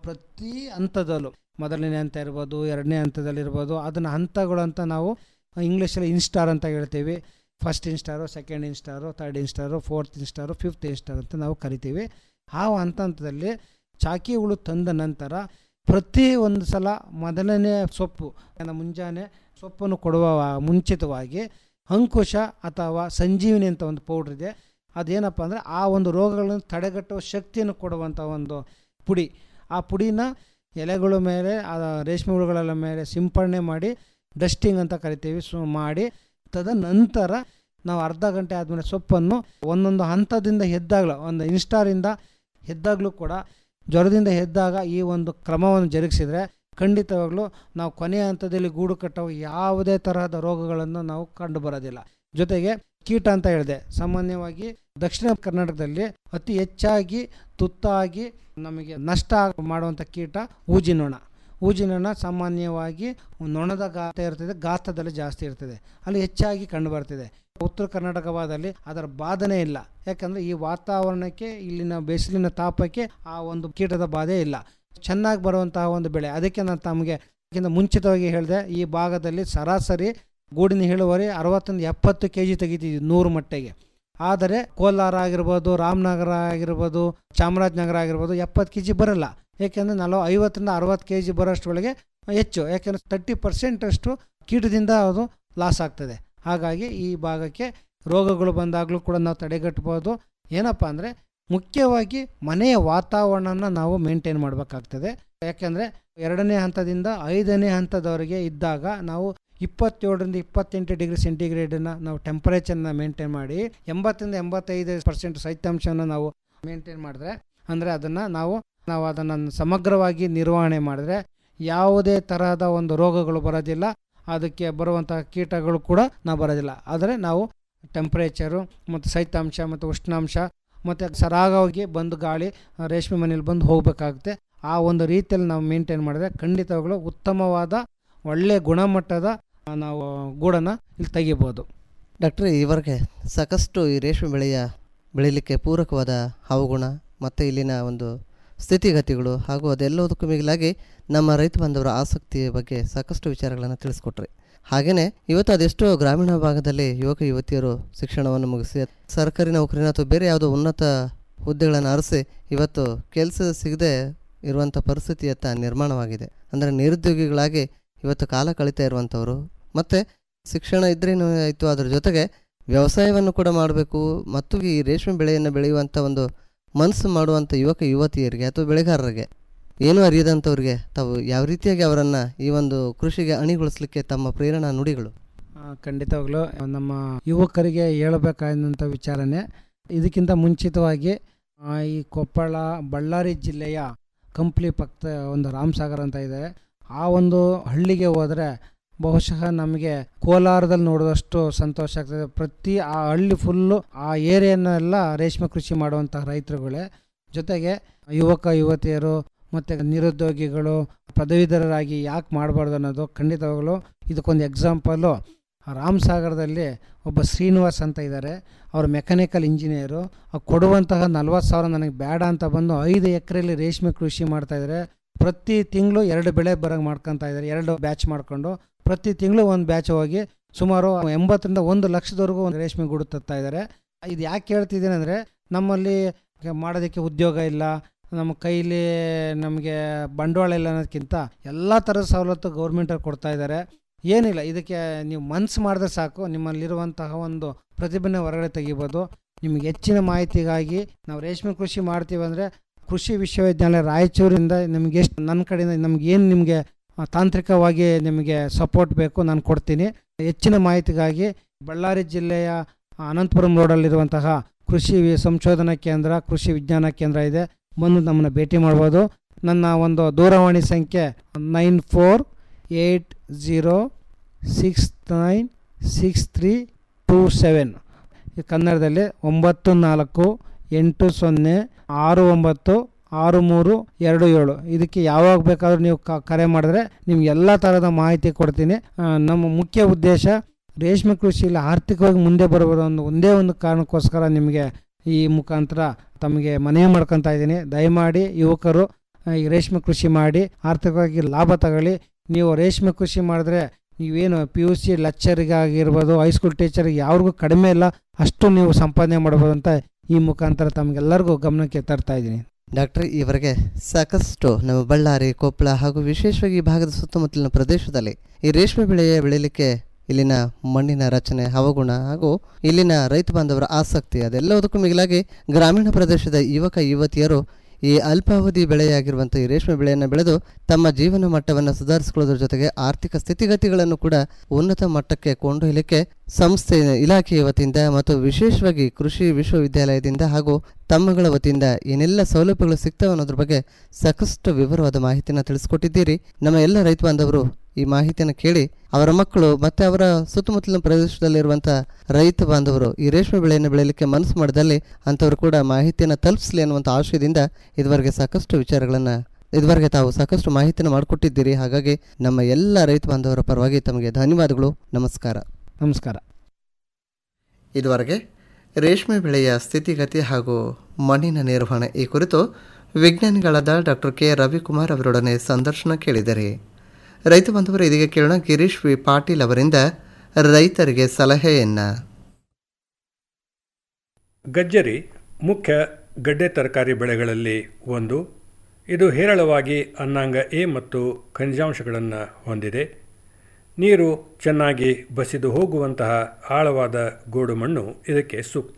ಪ್ರತಿ ಹಂತದಲ್ಲೂ ಮೊದಲನೇ ಹಂತ ಇರ್ಬೋದು ಎರಡನೇ ಹಂತದಲ್ಲಿರ್ಬೋದು ಅದನ್ನು ಹಂತಗಳು ಅಂತ ನಾವು ಇಂಗ್ಲೀಷಲ್ಲಿ ಇನ್ಸ್ಟಾರ್ ಅಂತ ಹೇಳ್ತೀವಿ first instar second instar third instar fourth instar fifth instar ಅಂತ ನಾವು ಕರಿತೀವಿ ಆ ಹಂತ ಹಂತದಲ್ಲಿ ಚಾಕಿ ಹುಳು ತಂದ ನಂತರ ಪ್ರತಿ ಒಂದು ಸಲ ಮೊದಲನೇ ಸೊಪ್ಪು ಅಂದ್ರೆ ಮುಂಜಾನೆ ಸೊಪ್ಪನ್ನು ಕೊಡುವ ಮುಂಚಿತವಾಗಿ ಅಂಕುಶ ಅಥವಾ ಸಂಜೀವಿನಿ ಅಂತ ಒಂದು ಪೌಡ್ರ್ ಇದೆ ಅದೇನಪ್ಪ ಅಂದರೆ ಆ ಒಂದು ರೋಗಗಳನ್ನು ತಡೆಗಟ್ಟುವ ಶಕ್ತಿಯನ್ನು ಕೊಡುವಂಥ ಒಂದು ಪುಡಿ ಆ ಪುಡಿನ ಎಲೆಗಳ ಮೇಲೆ ಆ ರೇಷ್ಮೆ ಹುಳುಗಳ ಮೇಲೆ ಸಿಂಪಡಣೆ ಮಾಡಿ ಡಸ್ಟಿಂಗ್ ಅಂತ ಕರಿತೀವಿ ಸೊ ಮಾಡಿ ತದನಂತರ ನಾವು ಅರ್ಧ ಗಂಟೆ ಆದಮೇಲೆ ಸೊಪ್ಪನ್ನು ಒಂದೊಂದು ಹಂತದಿಂದ ಎದ್ದಾಗಲೂ ಒಂದು ಇನ್ಸ್ಟಾರಿಂದ ಎದ್ದಾಗಲೂ ಕೂಡ ಜ್ವರದಿಂದ ಎದ್ದಾಗ ಈ ಒಂದು ಕ್ರಮವನ್ನು ಜರುಗಿಸಿದರೆ ಖಂಡಿತವಾಗ್ಲೂ ನಾವು ಕೊನೆಯ ಹಂತದಲ್ಲಿ ಗೂಡು ಕಟ್ಟುವ ಯಾವುದೇ ತರಹದ ರೋಗಗಳನ್ನು ನಾವು ಕಂಡು ಬರೋದಿಲ್ಲ ಜೊತೆಗೆ ಕೀಟ ಅಂತ ಹೇಳಿದೆ ಸಾಮಾನ್ಯವಾಗಿ ದಕ್ಷಿಣ ಕರ್ನಾಟಕದಲ್ಲಿ ಅತಿ ಹೆಚ್ಚಾಗಿ ತುತ್ತಾಗಿ ನಮಗೆ ನಷ್ಟ ಮಾಡುವಂಥ ಕೀಟ ಊಜಿನೊಣ ಊಜಿನೊಣ ಸಾಮಾನ್ಯವಾಗಿ ನೊಣದ ಗಾತ್ರ ಇರ್ತದೆ ಗಾತ್ರದಲ್ಲಿ ಜಾಸ್ತಿ ಇರ್ತದೆ ಅಲ್ಲಿ ಹೆಚ್ಚಾಗಿ ಕಂಡು ಬರ್ತಿದೆ ಉತ್ತರ ಕರ್ನಾಟಕ ಭಾಗದಲ್ಲಿ ಅದರ ಬಾಧನೆ ಇಲ್ಲ ಯಾಕಂದರೆ ಈ ವಾತಾವರಣಕ್ಕೆ ಇಲ್ಲಿನ ಬಿಸಿಲಿನ ತಾಪಕ್ಕೆ ಆ ಒಂದು ಕೀಟದ ಬಾಧೆ ಇಲ್ಲ ಚೆನ್ನಾಗಿ ಬರುವಂತಹ ಒಂದು ಬೆಳೆ ಅದಕ್ಕೆ ನಾನು ತಮಗೆ ಅದಕ್ಕಿಂತ ಮುಂಚಿತವಾಗಿ ಹೇಳಿದೆ ಈ ಭಾಗದಲ್ಲಿ ಸರಾಸರಿ ಗೂಡಿನ ಇಳುವರಿ ಅರವತ್ತೊಂದು ಎಪ್ಪತ್ತು ಕೆ ಜಿ ತೆಗಿತಿದ್ವಿ ನೂರು ಮಟ್ಟಿಗೆ ಆದರೆ ಕೋಲಾರ ಆಗಿರ್ಬೋದು ರಾಮನಗರ ಆಗಿರ್ಬೋದು ಚಾಮರಾಜನಗರ ಆಗಿರ್ಬೋದು ಎಪ್ಪತ್ತು ಕೆ ಜಿ ಬರಲ್ಲ ಏಕೆಂದರೆ ನಲವ ಐವತ್ತರಿಂದ ಅರವತ್ತು ಕೆ ಜಿ ಬರೋಷ್ಟರೊಳಗೆ ಹೆಚ್ಚು ಯಾಕೆಂದರೆ ತರ್ಟಿ ಪರ್ಸೆಂಟಷ್ಟು ಕೀಟದಿಂದ ಅದು ಲಾಸ್ ಆಗ್ತದೆ ಹಾಗಾಗಿ ಈ ಭಾಗಕ್ಕೆ ರೋಗಗಳು ಬಂದಾಗಲೂ ಕೂಡ ನಾವು ತಡೆಗಟ್ಬೋದು ಏನಪ್ಪ ಅಂದರೆ ಮುಖ್ಯವಾಗಿ ಮನೆಯ ವಾತಾವರಣನ ನಾವು ಮೇಂಟೈನ್ ಮಾಡಬೇಕಾಗ್ತದೆ ಯಾಕೆಂದರೆ ಎರಡನೇ ಹಂತದಿಂದ ಐದನೇ ಹಂತದವರೆಗೆ ಇದ್ದಾಗ ನಾವು ಇಪ್ಪತ್ತೇಳರಿಂದ ಇಪ್ಪತ್ತೆಂಟು ಡಿಗ್ರಿ ಸೆಂಟಿಗ್ರೇಡನ್ನು ನಾವು ಟೆಂಪರೇಚರ್ನ ಮೇಂಟೈನ್ ಮಾಡಿ ಎಂಬತ್ತರಿಂದ ಎಂಬತ್ತೈದು ಪರ್ಸೆಂಟ್ ಶೈತ್ಯಾಂಶವನ್ನು ನಾವು ಮೇಂಟೈನ್ ಮಾಡಿದ್ರೆ ಅಂದರೆ ಅದನ್ನು ನಾವು ನಾವು ಅದನ್ನು ಸಮಗ್ರವಾಗಿ ನಿರ್ವಹಣೆ ಮಾಡಿದ್ರೆ ಯಾವುದೇ ತರಹದ ಒಂದು ರೋಗಗಳು ಬರೋದಿಲ್ಲ ಅದಕ್ಕೆ ಬರುವಂತಹ ಕೀಟಗಳು ಕೂಡ ನಾವು ಬರೋದಿಲ್ಲ ಆದರೆ ನಾವು ಟೆಂಪ್ರೇಚರು ಮತ್ತು ಶೈತ್ಯಾಂಶ ಮತ್ತು ಉಷ್ಣಾಂಶ ಮತ್ತು ಸರಾಗವಾಗಿ ಬಂದು ಗಾಳಿ ಆ, ರೇಷ್ಮೆ ಮನೇಲಿ ಬಂದು ಹೋಗಬೇಕಾಗುತ್ತೆ ಆ ಒಂದು ರೀತಿಯಲ್ಲಿ ನಾವು ಮೇಂಟೈನ್ ಮಾಡಿದ್ರೆ ಖಂಡಿತವಾಗಲೂ ಉತ್ತಮವಾದ ಒಳ್ಳೆಯ ಗುಣಮಟ್ಟದ ಆ, ನಾವು ಗೂಡನ್ನು ಇಲ್ಲಿ ತೆಗಿಬೋದು ಡಾಕ್ಟ್ರೆ ಈವರೆಗೆ ಸಾಕಷ್ಟು ಈ ರೇಷ್ಮೆ ಬೆಳೆಯ ಬೆಳೀಲಿಕ್ಕೆ ಪೂರಕವಾದ ಹವಾಗುಣ ಮತ್ತು ಇಲ್ಲಿನ ಒಂದು ಸ್ಥಿತಿಗತಿಗಳು ಹಾಗೂ ಅದೆಲ್ಲದಕ್ಕೂ ಮಿಗಿಲಾಗಿ ನಮ್ಮ ರೈತ ಬಾಂಧವರ ಆಸಕ್ತಿಯ ಬಗ್ಗೆ ಸಾಕಷ್ಟು ವಿಚಾರಗಳನ್ನು ತಿಳಿಸ್ಕೊಟ್ರಿ ಹಾಗೆಯೇ ಇವತ್ತು ಅದೆಷ್ಟೋ ಗ್ರಾಮೀಣ ಭಾಗದಲ್ಲಿ ಯುವಕ ಯುವತಿಯರು ಶಿಕ್ಷಣವನ್ನು ಮುಗಿಸಿ ಸರ್ಕಾರಿ ನೌಕರಿನ ಅಥವಾ ಬೇರೆ ಯಾವುದೋ ಉನ್ನತ ಹುದ್ದೆಗಳನ್ನು ಅರಸಿ ಇವತ್ತು ಕೆಲಸ ಸಿಗದೆ ಇರುವಂಥ ಪರಿಸ್ಥಿತಿಯತ್ತ ನಿರ್ಮಾಣವಾಗಿದೆ ಅಂದರೆ ನಿರುದ್ಯೋಗಿಗಳಾಗಿ ಇವತ್ತು ಕಾಲ ಕಳೀತಾ ಇರುವಂಥವರು ಮತ್ತು ಶಿಕ್ಷಣ ಇದ್ರೇನು ಆಯಿತು ಅದ್ರ ಜೊತೆಗೆ ವ್ಯವಸಾಯವನ್ನು ಕೂಡ ಮಾಡಬೇಕು ಮತ್ತು ಈ ರೇಷ್ಮೆ ಬೆಳೆಯನ್ನು ಬೆಳೆಯುವಂಥ ಒಂದು ಮನಸ್ಸು ಮಾಡುವಂಥ ಯುವಕ ಯುವತಿಯರಿಗೆ ಅಥವಾ ಬೆಳೆಗಾರರಿಗೆ ಏನೂ ಅರಿಯದಂಥವ್ರಿಗೆ ತಾವು ಯಾವ ರೀತಿಯಾಗಿ ಅವರನ್ನು ಈ ಒಂದು ಕೃಷಿಗೆ ಅಣಿಗೊಳಿಸಲಿಕ್ಕೆ ತಮ್ಮ ಪ್ರೇರಣಾ ನುಡಿಗಳು ಆ, ಖಂಡಿತವಾಗ್ಲೂ ನಮ್ಮ ಯುವಕರಿಗೆ ಹೇಳಬೇಕಾದಂಥ ವಿಚಾರನೆ ಇದಕ್ಕಿಂತ ಮುಂಚಿತವಾಗಿ ಆ, ಈ ಕೊಪ್ಪಳ ಬಳ್ಳಾರಿ ಜಿಲ್ಲೆಯ ಕಂಪ್ಲಿ ಪಕ್ಕ ಒಂದು ರಾಮಸಾಗರ್ ಅಂತ ಇದೆ ಆ ಒಂದು ಹಳ್ಳಿಗೆ ಹೋದರೆ ಬಹುಶಃ ನಮಗೆ ಕೋಲಾರದಲ್ಲಿ ನೋಡಿದಷ್ಟು ಸಂತೋಷ ಆಗ್ತದೆ ಪ್ರತಿ ಆ ಹಳ್ಳಿ ಫುಲ್ಲು ಆ ಏರಿಯಾನೆಲ್ಲ ರೇಷ್ಮೆ ಕೃಷಿ ಮಾಡುವಂತಹ ರೈತರುಗಳೇ ಜೊತೆಗೆ ಯುವಕ ಯುವತಿಯರು ಮತ್ತು ನಿರುದ್ಯೋಗಿಗಳು ಪದವೀಧರರಾಗಿ ಯಾಕೆ ಮಾಡಬಾರ್ದು ಅನ್ನೋದು ಖಂಡಿತವಾಗಲೂ ಇದಕ್ಕೊಂದು ಎಕ್ಸಾಂಪಲು ರಾಮಸಾಗರದಲ್ಲಿ ಒಬ್ಬ ಶ್ರೀನಿವಾಸ್ ಅಂತ ಇದ್ದಾರೆ ಅವರು ಮೆಕ್ಯಾನಿಕಲ್ ಇಂಜಿನಿಯರು ಅವ್ರು ಕೊಡುವಂತಹ ನಲ್ವತ್ತು ಸಾವಿರ ನನಗೆ ಬೇಡ ಅಂತ ಬಂದು ಐದು ಎಕರೆಯಲ್ಲಿ ರೇಷ್ಮೆ ಕೃಷಿ ಮಾಡ್ತಾಯಿದ್ದಾರೆ ಪ್ರತಿ ತಿಂಗಳು ಎರಡು ಬೆಳೆ ಬರೋಂಗೆ ಮಾಡ್ಕೊತಾ ಇದ್ದಾರೆ ಎರಡು ಬ್ಯಾಚ್ ಮಾಡಿಕೊಂಡು ಪ್ರತಿ ತಿಂಗಳು ಒಂದು ಬ್ಯಾಚ್ ಹೋಗಿ ಸುಮಾರು ಎಂಬತ್ತರಿಂದ ಒಂದು ಲಕ್ಷದವರೆಗೂ ಒಂದು ರೇಷ್ಮೆ ಗೂಡು ತರ್ತಾ ಇದ್ದಾರೆ ಇದು ಯಾಕೆ ಹೇಳ್ತಿದ್ದೀನಿ ಅಂದರೆ ನಮ್ಮಲ್ಲಿ ಮಾಡೋದಕ್ಕೆ ಉದ್ಯೋಗ ಇಲ್ಲ ನಮ್ಮ ಕೈಲಿ ನಮಗೆ ಬಂಡವಾಳ ಇಲ್ಲ ಅನ್ನೋದಕ್ಕಿಂತ ಎಲ್ಲ ಥರದ ಸವಲತ್ತು ಗೌರ್ಮೆಂಟಲ್ಲಿ ಕೊಡ್ತಾ ಇದ್ದಾರೆ ಏನಿಲ್ಲ ಇದಕ್ಕೆ ನೀವು ಮನ್ಸು ಮಾಡಿದ್ರೆ ಸಾಕು ನಿಮ್ಮಲ್ಲಿರುವಂತಹ ಒಂದು ಪ್ರತಿಭೆನ ಹೊರಗಡೆ ತೆಗಿಬೋದು ನಿಮಗೆ ಹೆಚ್ಚಿನ ಮಾಹಿತಿಗಾಗಿ ನಾವು ರೇಷ್ಮೆ ಕೃಷಿ ಮಾಡ್ತೀವಿ ಅಂದರೆ ಕೃಷಿ ವಿಶ್ವವಿದ್ಯಾಲಯ ರಾಯಚೂರಿಂದ ನಿಮಗೆ ಎಷ್ಟು ನನ್ನ ಕಡೆಯಿಂದ ನಮ್ಗೆ ಏನು ನಿಮಗೆ ಆ, ತಾಂತ್ರಿಕವಾಗಿ ನಿಮಗೆ ಸಪೋರ್ಟ್ ಬೇಕು ನಾನು ಕೊಡ್ತೀನಿ ಹೆಚ್ಚಿನ ಮಾಹಿತಿಗಾಗಿ ಬಳ್ಳಾರಿ ಜಿಲ್ಲೆಯ ಅನಂತಪುರಂ ರೋಡಲ್ಲಿರುವಂತಹ ಕೃಷಿ ವಿ- ಸಂಶೋಧನಾ ಕೇಂದ್ರ ಕೃಷಿ ವಿಜ್ಞಾನ ಕೇಂದ್ರ ಇದೆ ಬಂದು ನಮ್ಮನ್ನು ಭೇಟಿ ಮಾಡ್ಬೋದು ನನ್ನ ಒಂದು ದೂರವಾಣಿ ಸಂಖ್ಯೆ nine four eight zero six nine six three two seven ಈ ಕನ್ನಡದಲ್ಲಿ ಒಂಬತ್ತು ನಾಲ್ಕು ಎಂಟು ಸೊನ್ನೆ ಆರು ಒಂಬತ್ತು ಆರು ಮೂರು ಎರಡು ಏಳು ಇದಕ್ಕೆ ಯಾವಾಗ ಬೇಕಾದರೂ ನೀವು ಕ- ಕರೆ ಮಾಡಿದ್ರೆ ನಿಮ್ಗೆ ಎಲ್ಲ ಥರದ ಮಾಹಿತಿ ಕೊಡ್ತೀನಿ ಆ, ನಮ್ಮ ಮುಖ್ಯ ಉದ್ದೇಶ ರೇಷ್ಮೆ ಕೃಷಿಯಲ್ಲಿ ಆರ್ಥಿಕವಾಗಿ ಮುಂದೆ ಬರಬಹುದು ಒಂದು ಒಂದೇ ಒಂದು ಕಾರಣಕ್ಕೋಸ್ಕರ ನಿಮಗೆ ಈ ಮುಖಾಂತರ ತಮಗೆ ಮನವಿ ಮಾಡ್ಕೊತಾ ಇದ್ದೀನಿ ದಯಮಾಡಿ ಯುವಕರು ಈ ರೇಷ್ಮೆ ಕೃಷಿ ಮಾಡಿ ಆರ್ಥಿಕವಾಗಿ ಲಾಭ ತಗೊಳ್ಳಿ ನೀವು ರೇಷ್ಮೆ ಕೃಷಿ ಮಾಡಿದ್ರೆ ನೀವೇನು ಪಿ ಯು ಸಿ ಲೆಕ್ಚರಿಗಾಗಿರ್ಬೋದು ಹೈಸ್ಕೂಲ್ ಟೀಚರ್ಗೆ ಯಾವ್ರಿಗೂ ಕಡಿಮೆ ಇಲ್ಲ ಅಷ್ಟು ನೀವು ಸಂಪಾದನೆ ಮಾಡ್ಬೋದು ಅಂತ ಈ ಮುಖಾಂತರ ತಮಗೆಲ್ಲರಿಗೂ ಗಮನಕ್ಕೆ ತರ್ತಾ ಇದ್ದೀನಿ ಡಾಕ್ಟರ್ ಈವರೆಗೆ ಸಾಕಷ್ಟು ನಮ್ಮ ಬಳ್ಳಾರಿ ಕೊಪ್ಪಳ ಹಾಗೂ ವಿಶೇಷವಾಗಿ ಈ ಭಾಗದ ಸುತ್ತಮುತ್ತಲಿನ ಪ್ರದೇಶದಲ್ಲಿ ಈ ರೇಷ್ಮೆ ಬೆಳೆಯ ಬೆಳೀಲಿಕ್ಕೆ ಇಲ್ಲಿನ ಮಣ್ಣಿನ ರಚನೆ ಹವಗುಣ ಹಾಗೂ ಇಲ್ಲಿನ ರೈತ ಬಾಂಧವರ ಆಸಕ್ತಿ ಅದೆಲ್ಲದಕ್ಕೂ ಮಿಗಿಲಾಗಿ ಗ್ರಾಮೀಣ ಪ್ರದೇಶದ ಯುವಕ ಯುವತಿಯರು ಈ ಅಲ್ಪಾವಧಿ ಬೆಳೆಯಾಗಿರುವಂಥ ಈ ರೇಷ್ಮೆ ಬೆಳೆಯನ್ನು ಬೆಳೆದು ತಮ್ಮ ಜೀವನ ಮಟ್ಟವನ್ನು ಸುಧಾರಿಸಿಕೊಳ್ಳೋದ್ರ ಜೊತೆಗೆ ಆರ್ಥಿಕ ಸ್ಥಿತಿಗತಿಗಳನ್ನು ಕೂಡ ಉನ್ನತ ಮಟ್ಟಕ್ಕೆ ಕೊಂಡೊಯ್ಯಲಿಕ್ಕೆ ಸಂಸ್ಥೆ ಇಲಾಖೆಯ ವತಿಯಿಂದ ಮತ್ತು ವಿಶೇಷವಾಗಿ ಕೃಷಿ ವಿಶ್ವವಿದ್ಯಾಲಯದಿಂದ ಹಾಗೂ ತಮ್ಮಗಳ ವತಿಯಿಂದ ಏನೆಲ್ಲ ಸೌಲಭ್ಯಗಳು ಸಿಗ್ತವೆ ಅನ್ನೋದ್ರ ಬಗ್ಗೆ ಸಾಕಷ್ಟು ವಿವರವಾದ ಮಾಹಿತಿಯನ್ನು ತಿಳಿಸ್ಕೊಟ್ಟಿದ್ದೀರಿ ನಮ್ಮ ಎಲ್ಲ ರೈತ ಬಾಂಧವರು ಈ ಮಾಹಿತಿಯನ್ನು ಕೇಳಿ ಅವರ ಮಕ್ಕಳು ಮತ್ತೆ ಅವರ ಸುತ್ತಮುತ್ತಲಿನ ಪ್ರದೇಶದಲ್ಲಿರುವಂಥ ರೈತ ಬಾಂಧವರು ಈ ರೇಷ್ಮೆ ಬೆಳೆಯನ್ನು ಬೆಳೆಯಲಿಕ್ಕೆ ಮನಸ್ಸು ಮಾಡಿದಲ್ಲಿ ಅಂಥವ್ರು ಕೂಡ ಮಾಹಿತಿಯನ್ನು ತಲುಪಿಸಲಿ ಅನ್ನುವಂಥ ಆಶಯದಿಂದ ಇದುವರೆಗೆ ಸಾಕಷ್ಟು ವಿಚಾರಗಳನ್ನು ಇದುವರೆಗೆ ತಾವು ಸಾಕಷ್ಟು ಮಾಹಿತಿಯನ್ನು ಮಾಡಿಕೊಟ್ಟಿದ್ದೀರಿ ಹಾಗಾಗಿ ನಮ್ಮ ಎಲ್ಲ ರೈತ ಬಾಂಧವರ ಪರವಾಗಿ ತಮಗೆ ಧನ್ಯವಾದಗಳು ನಮಸ್ಕಾರ ನಮಸ್ಕಾರ ಇದುವರೆಗೆ ರೇಷ್ಮೆ ಬೆಳೆಯ ಸ್ಥಿತಿಗತಿ ಹಾಗೂ ಮಣ್ಣಿನ ನಿರ್ವಹಣೆ ಈ ಕುರಿತು ವಿಜ್ಞಾನಿಗಳಾದ ಡಾಕ್ಟರ್ ಕೆ ರವಿಕುಮಾರ್ ಅವರೊಡನೆ ಸಂದರ್ಶನ ಕೇಳಿದರೆ ರೈತ ಬಾಂಧವರು ಇದೀಗ ಕೇಳೋಣ ಗಿರೀಶ್ ವಿ ಪಾಟೀಲ್ ಅವರಿಂದ ರೈತರಿಗೆ ಸಲಹೆಯನ್ನು ಗಜ್ಜರಿ ಮುಖ್ಯ ಗಡ್ಡೆ ತರಕಾರಿ ಬೆಳೆಗಳಲ್ಲಿ ಒಂದು ಇದು ಹೇರಳವಾಗಿ ಅನ್ನಾಂಗ ಎ ಮತ್ತು ಖನಿಜಾಂಶಗಳನ್ನು ಹೊಂದಿದೆ ನೀರು ಚೆನ್ನಾಗಿ ಬಸಿದು ಹೋಗುವಂತಹ ಆಳವಾದ ಗೋಡು ಮಣ್ಣು ಇದಕ್ಕೆ ಸೂಕ್ತ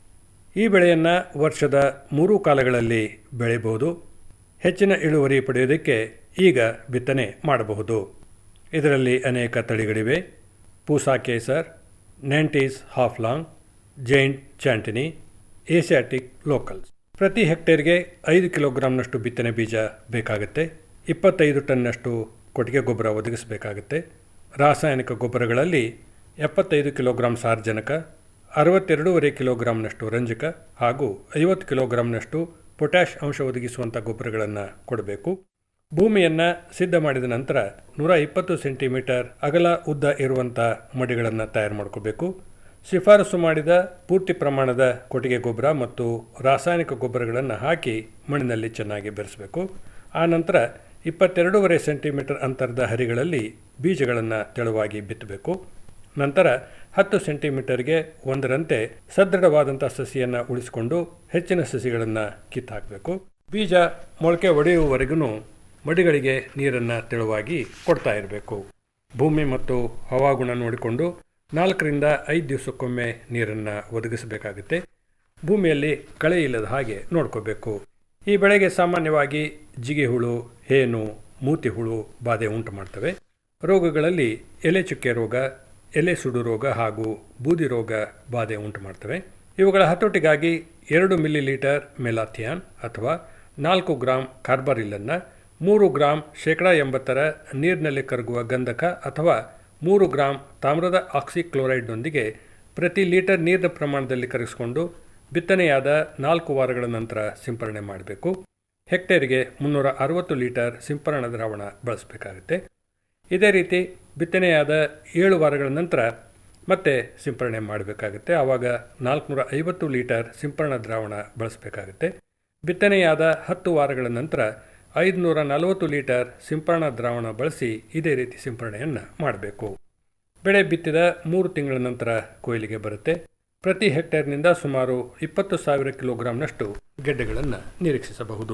ಈ ಬೆಳೆಯನ್ನು ವರ್ಷದ ಮೂರು ಕಾಲಗಳಲ್ಲಿ ಬೆಳೆಯಬಹುದು ಹೆಚ್ಚಿನ ಇಳುವರಿ ಪಡೆಯೋದಕ್ಕೆ ಈಗ ಬಿತ್ತನೆ ಮಾಡಬಹುದು ಇದರಲ್ಲಿ ಅನೇಕ ತಳಿಗಳಿವೆ Pusa Kesar Nantes half long giant Chantenay Asiatic locals ಪ್ರತಿ ಹೆಕ್ಟೇರ್ಗೆ ಐದು ಕಿಲೋಗ್ರಾಂನಷ್ಟು ಬಿತ್ತನೆ ಬೀಜ ಬೇಕಾಗುತ್ತೆ ಇಪ್ಪತ್ತೈದು ಟನ್ನಷ್ಟು ಕೊಟ್ಟಿಗೆ ಗೊಬ್ಬರ ಒದಗಿಸಬೇಕಾಗುತ್ತೆ ರಾಸಾಯನಿಕ ಗೊಬ್ಬರಗಳಲ್ಲಿ ಎಪ್ಪತ್ತೈದು ಕಿಲೋಗ್ರಾಂ ಸಾರ್ವಜನಕ ಅರವತ್ತೆರಡೂವರೆ ಕಿಲೋಗ್ರಾಂನಷ್ಟು ರಂಜಕ ಹಾಗೂ ಐವತ್ತು ಕಿಲೋಗ್ರಾಂನಷ್ಟು ಪೊಟ್ಯಾಷ್ ಅಂಶ ಒದಗಿಸುವಂಥ ಗೊಬ್ಬರಗಳನ್ನು ಕೊಡಬೇಕು ಭೂಮಿಯನ್ನು ಸಿದ್ಧ ಮಾಡಿದ ನಂತರ ನೂರ ಇಪ್ಪತ್ತು ಸೆಂಟಿಮೀಟರ್ ಅಗಲ ಉದ್ದ ಇರುವಂಥ ಮಡಿಗಳನ್ನು ತಯಾರು ಮಾಡ್ಕೋಬೇಕು ಶಿಫಾರಸು ಮಾಡಿದ ಪೂರ್ತಿ ಪ್ರಮಾಣದ ಕೊಟ್ಟಿಗೆ ಗೊಬ್ಬರ ಮತ್ತು ರಾಸಾಯನಿಕ ಗೊಬ್ಬರಗಳನ್ನು ಹಾಕಿ ಮಣ್ಣಿನಲ್ಲಿ ಚೆನ್ನಾಗಿ ಬೆರೆಸಬೇಕು ಆ ನಂತರ ಇಪ್ಪತ್ತೆರಡೂವರೆ ಸೆಂಟಿಮೀಟರ್ ಅಂತರದ ಹರಿಗಳಲ್ಲಿ ಬೀಜಗಳನ್ನು ತೆಳುವಾಗಿ ಬಿತ್ತಬೇಕು ನಂತರ ಹತ್ತು ಸೆಂಟಿಮೀಟರ್ಗೆ ಒಂದರಂತೆ ಸದೃಢವಾದಂಥ ಸಸಿಯನ್ನು ಉಳಿಸಿಕೊಂಡು ಹೆಚ್ಚಿನ ಸಸಿಗಳನ್ನು ಕಿತ್ತಾಕಬೇಕು ಬೀಜ ಮೊಳಕೆ ಒಡೆಯುವವರೆಗೂ ಮಡಿಗಳಿಗೆ ನೀರನ್ನು ತೆಳುವಾಗಿ ಕೊಡ್ತಾ ಇರಬೇಕು ಭೂಮಿ ಮತ್ತು ಹವಾಗುಣ ನೋಡಿಕೊಂಡು ನಾಲ್ಕರಿಂದ ಐದು ದಿವಸಕ್ಕೊಮ್ಮೆ ನೀರನ್ನು ಒದಗಿಸಬೇಕಾಗುತ್ತೆ ಭೂಮಿಯಲ್ಲಿ ಕಳೆ ಇಲ್ಲದ ಹಾಗೆ ನೋಡ್ಕೋಬೇಕು ಈ ಬೆಳೆಗೆ ಸಾಮಾನ್ಯವಾಗಿ ಜಿಗೆ ಹುಳು ಹೇನು ಮೂತಿ ಹುಳು ಬಾಧೆ ಉಂಟು ಮಾಡ್ತವೆ ರೋಗಗಳಲ್ಲಿ ಎಲೆ ಚುಕ್ಕೆ ರೋಗ ಎಲೆ ಸುಡು ರೋಗ ಹಾಗೂ ಬೂದಿ ರೋಗ ಬಾಧೆ ಉಂಟು ಮಾಡ್ತವೆ ಇವುಗಳ ಹತೋಟಿಗಾಗಿ ಎರಡು ಮಿಲಿ ಲೀಟರ್ ಮೆಲಾಥಿಯಾನ್ ಅಥವಾ ನಾಲ್ಕು ಗ್ರಾಂ ಕಾರ್ಬರಿಲ್ಲನ್ನು ಮೂರು ಗ್ರಾಂ ಶೇಕಡ ಎಂಬತ್ತರ ನೀರಿನಲ್ಲಿ ಕರಗುವ ಗಂಧಕ ಅಥವಾ ಮೂರು ಗ್ರಾಂ ತಾಮ್ರದ ಆಕ್ಸಿಕ್ಲೋರೈಡ್ನೊಂದಿಗೆ ಪ್ರತಿ ಲೀಟರ್ ನೀರಿನ ಪ್ರಮಾಣದಲ್ಲಿ ಕರಗಿಸಿಕೊಂಡು ಬಿತ್ತನೆಯಾದ ನಾಲ್ಕು ವಾರಗಳ ನಂತರ ಸಿಂಪರಣೆ ಮಾಡಬೇಕು ಹೆಕ್ಟೇರಿಗೆ ಮುನ್ನೂರ ಅರವತ್ತು ಲೀಟರ್ ಸಿಂಪರಣಾ ದ್ರಾವಣ ಬಳಸಬೇಕಾಗುತ್ತೆ ಇದೇ ರೀತಿ ಬಿತ್ತನೆಯಾದ ಏಳು ವಾರಗಳ ನಂತರ ಮತ್ತೆ ಸಿಂಪರಣೆ ಮಾಡಬೇಕಾಗುತ್ತೆ ಆವಾಗ ನಾಲ್ಕುನೂರ ಐವತ್ತು ಲೀಟರ್ ಸಿಂಪರಣಾ ದ್ರಾವಣ ಬಳಸಬೇಕಾಗುತ್ತೆ ಬಿತ್ತನೆಯಾದ ಹತ್ತು ವಾರಗಳ ನಂತರ ಐದುನೂರ ನಲವತ್ತು ಲೀಟರ್ ಸಿಂಪರಣಾ ದ್ರಾವಣ ಬಳಸಿ ಇದೇ ರೀತಿ ಸಿಂಪರಣೆಯನ್ನು ಮಾಡಬೇಕು ಬೆಳೆ ಬಿತ್ತಿದ ಮೂರು ತಿಂಗಳ ನಂತರ ಕೊಯ್ಲಿಗೆ ಬರುತ್ತೆ ಪ್ರತಿ ಹೆಕ್ಟೇರ್ನಿಂದ ಸುಮಾರು ಇಪ್ಪತ್ತು ಸಾವಿರ ಕಿಲೋಗ್ರಾಂನಷ್ಟು ಗೆಡ್ಡೆಗಳನ್ನು ನಿರೀಕ್ಷಿಸಬಹುದು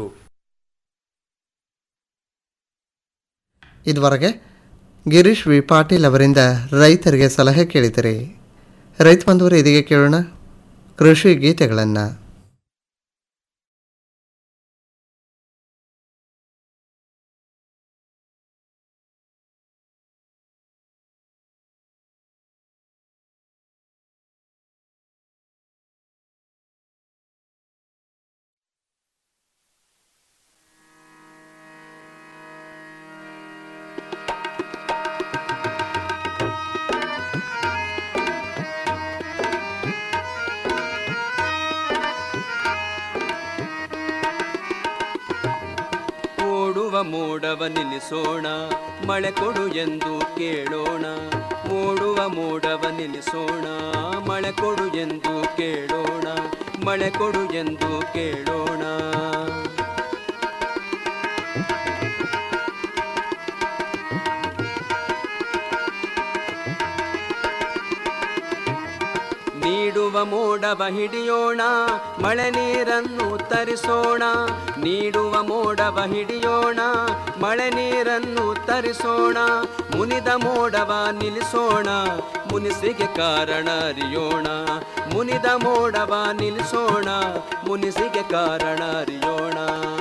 ಇದುವರೆಗೆ ಗಿರೀಶ್ ವಿ ಪಾಟೀಲ್ ಅವರಿಂದ ರೈತರಿಗೆ ಸಲಹೆ ಕೇಳಿದರೆ ರೈತ ಬಂಧುವರು ಇದೀಗ ಕೇಳೋಣ ಕೃಷಿ ಗೀತೆಗಳನ್ನು ಓಡುವ ಮೋಡವ ನಿಲ್ಲಿಸೋಣ ಮಳೆ ಕೊಡು ಎಂದು ಕೇಳೋಣ ಓಡುವ ಮೋಡವ ನಿಲ್ಲಿಸೋಣ ಮಳೆ ಕೊಡು ಎಂದು ಕೇಳೋಣ ಮಳೆ ಕೊಡು ಎಂದು ಕೇಳೋಣ ಮೂಡುವ ಮೋಡವ ಹಿಡಿಯೋಣ ಮಳೆ ನೀರನ್ನು ತರಿಸೋಣ ನೀಡುವ ಮೋಡವ ಹಿಡಿಯೋಣ ಮಳೆ ನೀರನ್ನು ತರಿಸೋಣ ಮುನಿದ ಮೋಡವ ನಿಲ್ಲಿಸೋಣ ಮುನಿಸಿಗೆ ಕಾರಣ ಅರಿಯೋಣ ಮುನಿದ ಮೋಡವ ನಿಲ್ಲಿಸೋಣ ಮುನಿಸಿಗೆ ಕಾರಣ ಅರಿಯೋಣ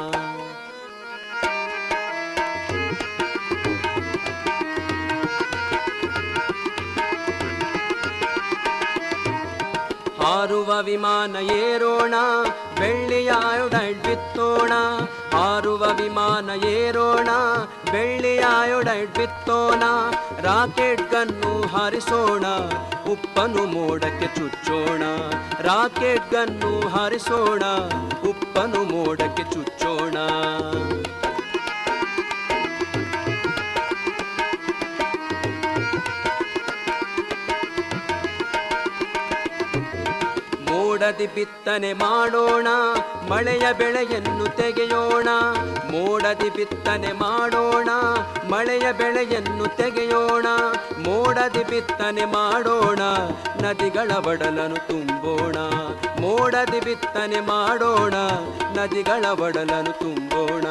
ಹಾರುವ ವಿಮಾನ ಏರೋಣ ಬೆಳ್ಳಿಯ ಆಯೋಡೈಡ್ ಬಿತ್ತೋಣ ಹಾರುವ ವಿಮಾನ ಏರೋಣ ಬೆಳ್ಳಿಯ ಆಯೋಡೈಡ್ ಬಿತ್ತೋಣ ರಾಕೆಟ್ ಗನ್ನು ಹಾರಿಸೋಣ ಉಪ್ಪನು ಮೋಡಕ್ಕೆ ಚುಚ್ಚೋಣ ರಾಕೆಟ್ ಗನ್ನು ಹಾರಿಸೋಣ ಉಪ್ಪನು ಮೋಡಕ್ಕೆ ಚುಚ್ಚೋಣ ಮೋಡದಿ ಬಿತ್ತನೆ ಮಾಡೋಣ ಮಳೆಯ ಬೆಳೆಯನ್ನು ತೆಗೆಯೋಣ ಮೋಡದಿ ಬಿತ್ತನೆ ಮಾಡೋಣ ಮಳೆಯ ಬೆಳೆಯನ್ನು ತೆಗೆಯೋಣ ಮೋಡದಿ ಬಿತ್ತನೆ ಮಾಡೋಣ ನದಿಗಳ ಒಡಲನ್ನು ತುಂಬೋಣ ಮೋಡದಿ ಬಿತ್ತನೆ ಮಾಡೋಣ ನದಿಗಳ ಒಡಲನ್ನು ತುಂಬೋಣ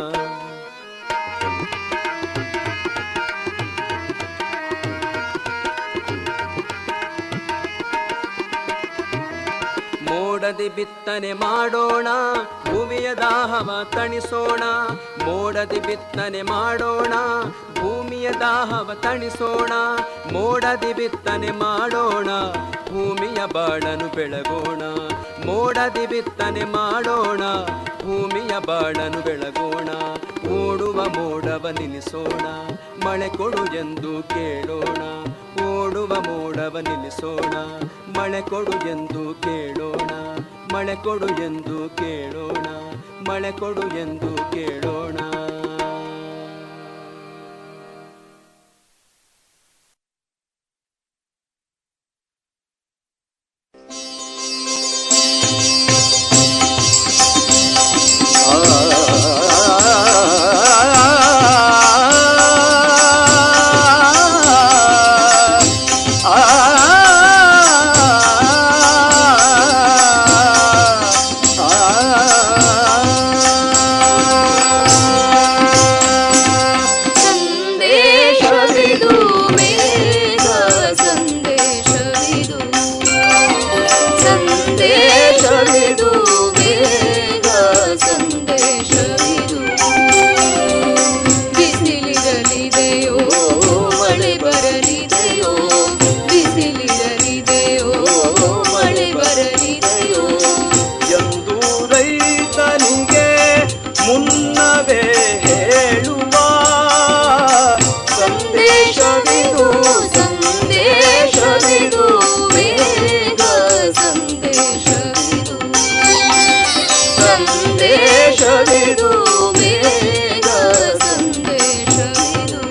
ಮೋಡದಿ ಬಿತ್ತನೆ ಮಾಡೋಣ ಭೂಮಿಯ ದಾಹವ ತಣಿಸೋಣ ಮೋಡದಿ ಬಿತ್ತನೆ ಮಾಡೋಣ ಭೂಮಿಯ ದಾಹವ ತಣಿಸೋಣ ಮೋಡದಿ ಬಿತ್ತನೆ ಮಾಡೋಣ ಭೂಮಿಯ ಬಾಳನು ಬೆಳಗೋಣ ಮೋಡದಿ ಬಿತ್ತನೆ ಮಾಡೋಣ ಭೂಮಿಯ ಬಾಳನು ಬೆಳಗೋಣ ಓಡುವ ಮೋಡವ ನಿಲ್ಲಿಸೋಣ ಮಳೆ ಕೊಡು ಎಂದು ಕೇಳೋಣ ಓಡುವ ಮೋಡವ ನಿಲ್ಲಿಸೋಣ ಮಳೆ ಕೊಡು ಎಂದು ಕೇಳೋಣ ಮಳೆ ಕೊಡು ಎಂದು ಕೇಳೋಣ ಮಳೆ ಕೊಡು ಎಂದು ಕೇಳೋಣ ಸಂದೇಶವಿದು ಮೇಘ ಸಂದೇಶವಿದು ಸಂದೇಶವಿದು ಮೇಘ ಸಂದೇಶವಿದು ಬಿಸಿಲಿರಲಿದೆಯೋ ಮಳೆ ಬರಲಿದೆಯೋ ಬಿಸಿಲಿರಲಿದೆಯೋ ಮಳೆ ಬರಲಿದೆಯೋ ಎಂದು ರೈತನಿಗೆ ಮುನ್ನವೇ ಹೇಳುವ ಸಂದೇಶವಿದು ಸಂದೇಶವಿದು ಮೇಘ ಸಂದೇಶವಿದು ಸಂದೇಶವಿದು ಮೇಘ ಸಂದೇಶವಿದು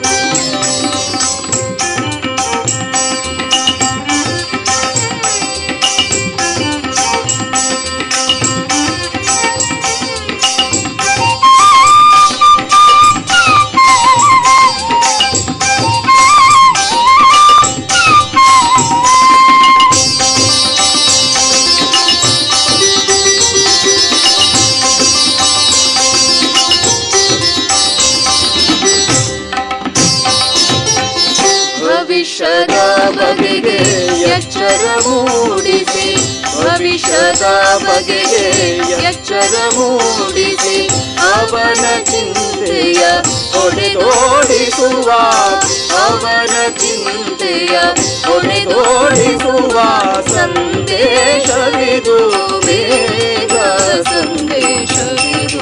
ಭವಿಷ್ಯದ ಬಗೆಗೆ ಎಚ್ಚರ ಮೂಡಿಸಿ ಭವಿಷ್ಯದ ಬಗೆಗೆ ಎಚ್ಚರ ಮೂಡಿಸಿ ಅವನ ಚಿಂತೆಯ ಹೊಡೆದೋಡಿಸುವ ಅವನ ಚಿಂತೆಯ ಹೊಡೆದೋಡಿಸುವ ಸಂದೇಶವಿದು ಬೇಗ ಸಂದೇಶವಿದು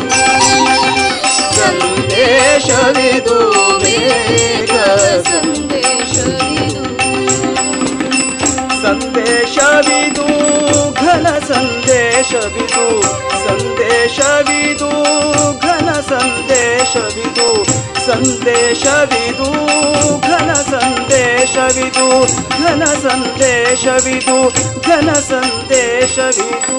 ಸಂದೇಶವಿದು ಬೇಗ ಸಂದೇಶವಿದು ಸಂದೇಶವಿದು ಘನ ಸಂದೇಶವಿದು ಸಂದೇಶವಿದು ಘನ ಸಂದೇಶವಿದು ಸಂದೇಶವಿದು ಘನ ಸಂದೇಶವಿದು ಘನ ಸಂದೇಶವಿದು ಘನ ಸಂದೇಶವಿದು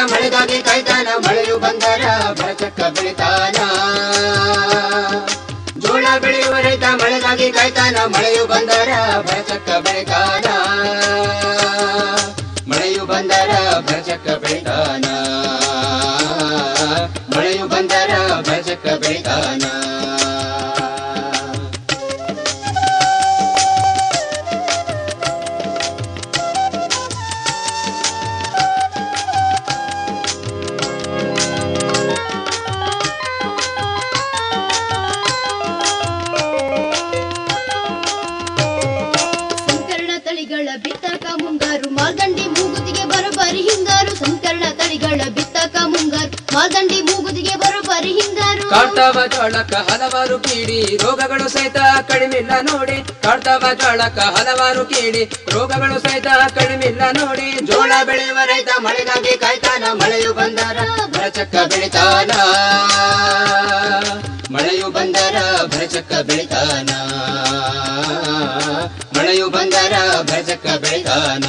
ಮಳೆಗಾಗಿ ಕಾಯ್ತಾನ ಮಳೆಯು ಬಂದರ ಬರಚಕ್ಕ ಬೆಳಿತಾನ ಜೋಳ ಬೆಳೆಯುವ ರೈತ ಮಳೆಗಾಗಿ ಕಾಯ್ತಾನ ಮಳೆಯು ಬಂದರ ಬರಚಕ್ಕ ಬೆಳಿತಾನ ಮಳೆಯು ಬಂದರ ಬರಚಕ್ಕ ಬೆಳಿತಾನ ಮಳೆಯು ಬಂದರ ಬರಚಕ್ಕ ಬೆಳಿತಾನ ಸಂಕರಣ ತಳಿಗಳ ಬಿತ್ತಕ ಮುಂಗಾರು ಮಾಲ್ದಂಡಿ ಮೂಗುದಿಗೆ ಬರೋಬ್ಬರಿ ಹಿಂಗಾರು ಸಂಕರಣ ತಳಿಗಳ ಬಿತ್ತಕ ಮುಂಗಾರು ಮಾಲ್ದಂಡಿ ಮೂಗುದಿಗೆ ಬರೋಬ್ಬರಿ ಹಿಂಗಾರು ಕಾಡ್ತಾವ ಜೋಳಕ್ಕ ಹಲವಾರು ಕೀಡಿ ರೋಗಗಳು ಸಹಿತ ಕಡಿಮಿಲ್ಲ ನೋಡಿ ಕಾಡ್ತಾವ ಜೋಳಕ್ಕ ಹಲವಾರು ಕೀಡಿ ರೋಗಗಳು ಸಹಿತ ಕಡಿಮಿಲ್ಲ ನೋಡಿ ಜೋಳ ಬೆಳೆಯುವ ರೈತ ಮಳೆಗಾಗಿ ಕಾಯ್ತಾನ ಮಳೆಯು ಬಂದರ ಭರಚಕ್ಕ ಬೆಳಿತಾನ ಮಳೆಯು ಬಂದರ ಭರಚಕ್ಕ ಬೆಳಿತಾನ ಮಳೆಯು ಬಂದರ ಭರಚಕ್ಕ ಬೆಳಿತಾನ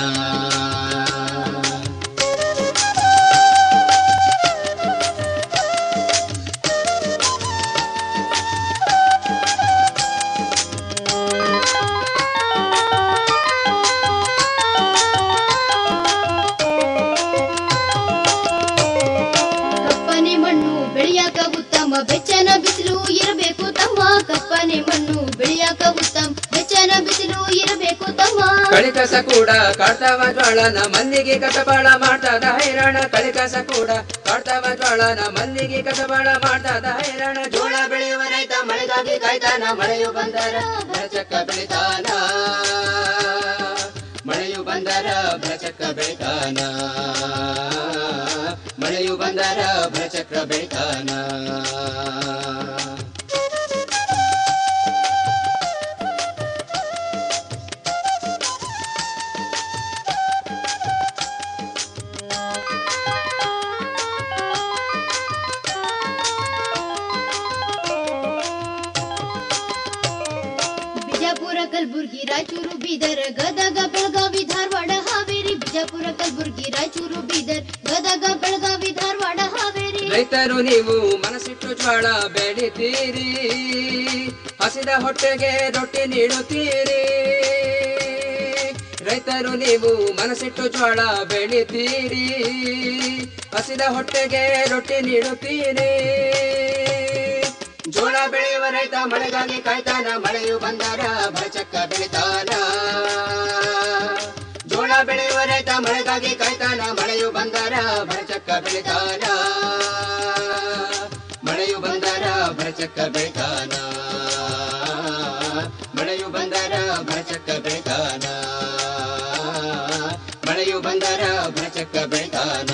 ಕಪ್ಪನೆ ಮಣ್ಣು ಬೆಳೆಯಾಕ ಉತ್ತಮ ಬೆಚ್ಚನ ಬಿಸಿಲು ಇರಬೇಕು ತಮ್ಮ ಕಪ್ಪನೆ ಮಣ್ಣು ಬೆಳೆಯಾಕ ಉತ್ತಮ ಬೆಚ್ಚನ ಬಿಸಿಲು ಇರಬೇಕು ತಮ್ಮ ಕಳಿಕಸ ಕೂಡ ಕಾಡ್ತಾವ ಜ್ವಾಳನ ಮಲ್ಲಿಗೆ ಕಸಬಾಳ ಮಾಡ್ತದ ಹೈರಾಣ ಕಳಿಕಸ ಕೂಡ ಕಾಡ್ತಾವ ಜ್ವಾಳನ ಮಲ್ಲಿಗೆ ಕಸಬಾಳ ಮಾಡ್ತದ ಹೈರಾಣ ಜೋಳ ಬೆಳೆಯುವ ರೈತ ಮಳೆಗಾಗಿ ಕಾಯ್ತಾನ ಮಳೆಯು ಬಂದರ ಭರಚಕ್ಕ ಬೆಳಿತಾನ ಮಳೆಯು ಬಂದರ ಭರಚಕ್ಕ ಬೆಳಿತಾನ ಮಳೆಯು ಬಂದರ ಭರಚಕ್ರ ಬೆಳಿತಾನ ಬಿಜಾಪುರ ಕಲಬುರ್ಗಿ ರಾಯಚೂರು ಬೀದರ್ ಗದಗ ಬೆಳಗಾವಿ ಧಾರವಾಡ ಹಾವೇರಿ ಬಿಜಾಪುರ ಕಲಬುರ್ಗಿ ರಾಯಚೂರು ಬೀದರ್ ಗದಗ ಬೆಳಗಾವಿ ಧಾರವಾಡ ಹಾವೇರಿ ರೈತರು ನೀವು ಮನಸ್ಸಿಟ್ಟು ಜ್ವಾಳ ಬೆಳಿತೀರಿ ಹಸಿದ ಹೊಟ್ಟೆಗೆ ರೊಟ್ಟಿ ನೀಡುತ್ತೀರಿ ರೈತರು ನೀವು ಮನಸ್ಸಿಟ್ಟು ಜ್ವಾಳ ಬೆಳಿತೀರಿ ಹಸಿದ ಹೊಟ್ಟೆಗೆ ರೊಟ್ಟಿ ನೀಡುತ್ತೀರಿ ಜೋಳ ಬೆಳೆಯುವ ರೈತ ಮಳೆಗಾಗಿ ಕಾಯ್ತಾನ ಮಳೆಯು ಬಂದರ ಭರಚಕ್ಕ ಬೆಳಿತಾನ ಜೋಳ ಬೆಳೆಯುವ ರೈತ ಮಳೆಗಾಗಿ ಕಾಯ್ತಾನ ಮಳೆಯು ಬಂದರ ಭರಚಕ್ಕ ಬೆಳಿತಾನ ಮಳೆಯು ಬಂದರ ಭರಚಕ್ಕ ಬೆಳಿತಾನ ಮಳೆಯು ಬಂದರ ಭರಚಕ್ಕ ಬೆಳಿತಾನ ಮಳೆಯು ಬಂದರ ಭರಚಕ್ಕ ಬೆಳಿತಾನ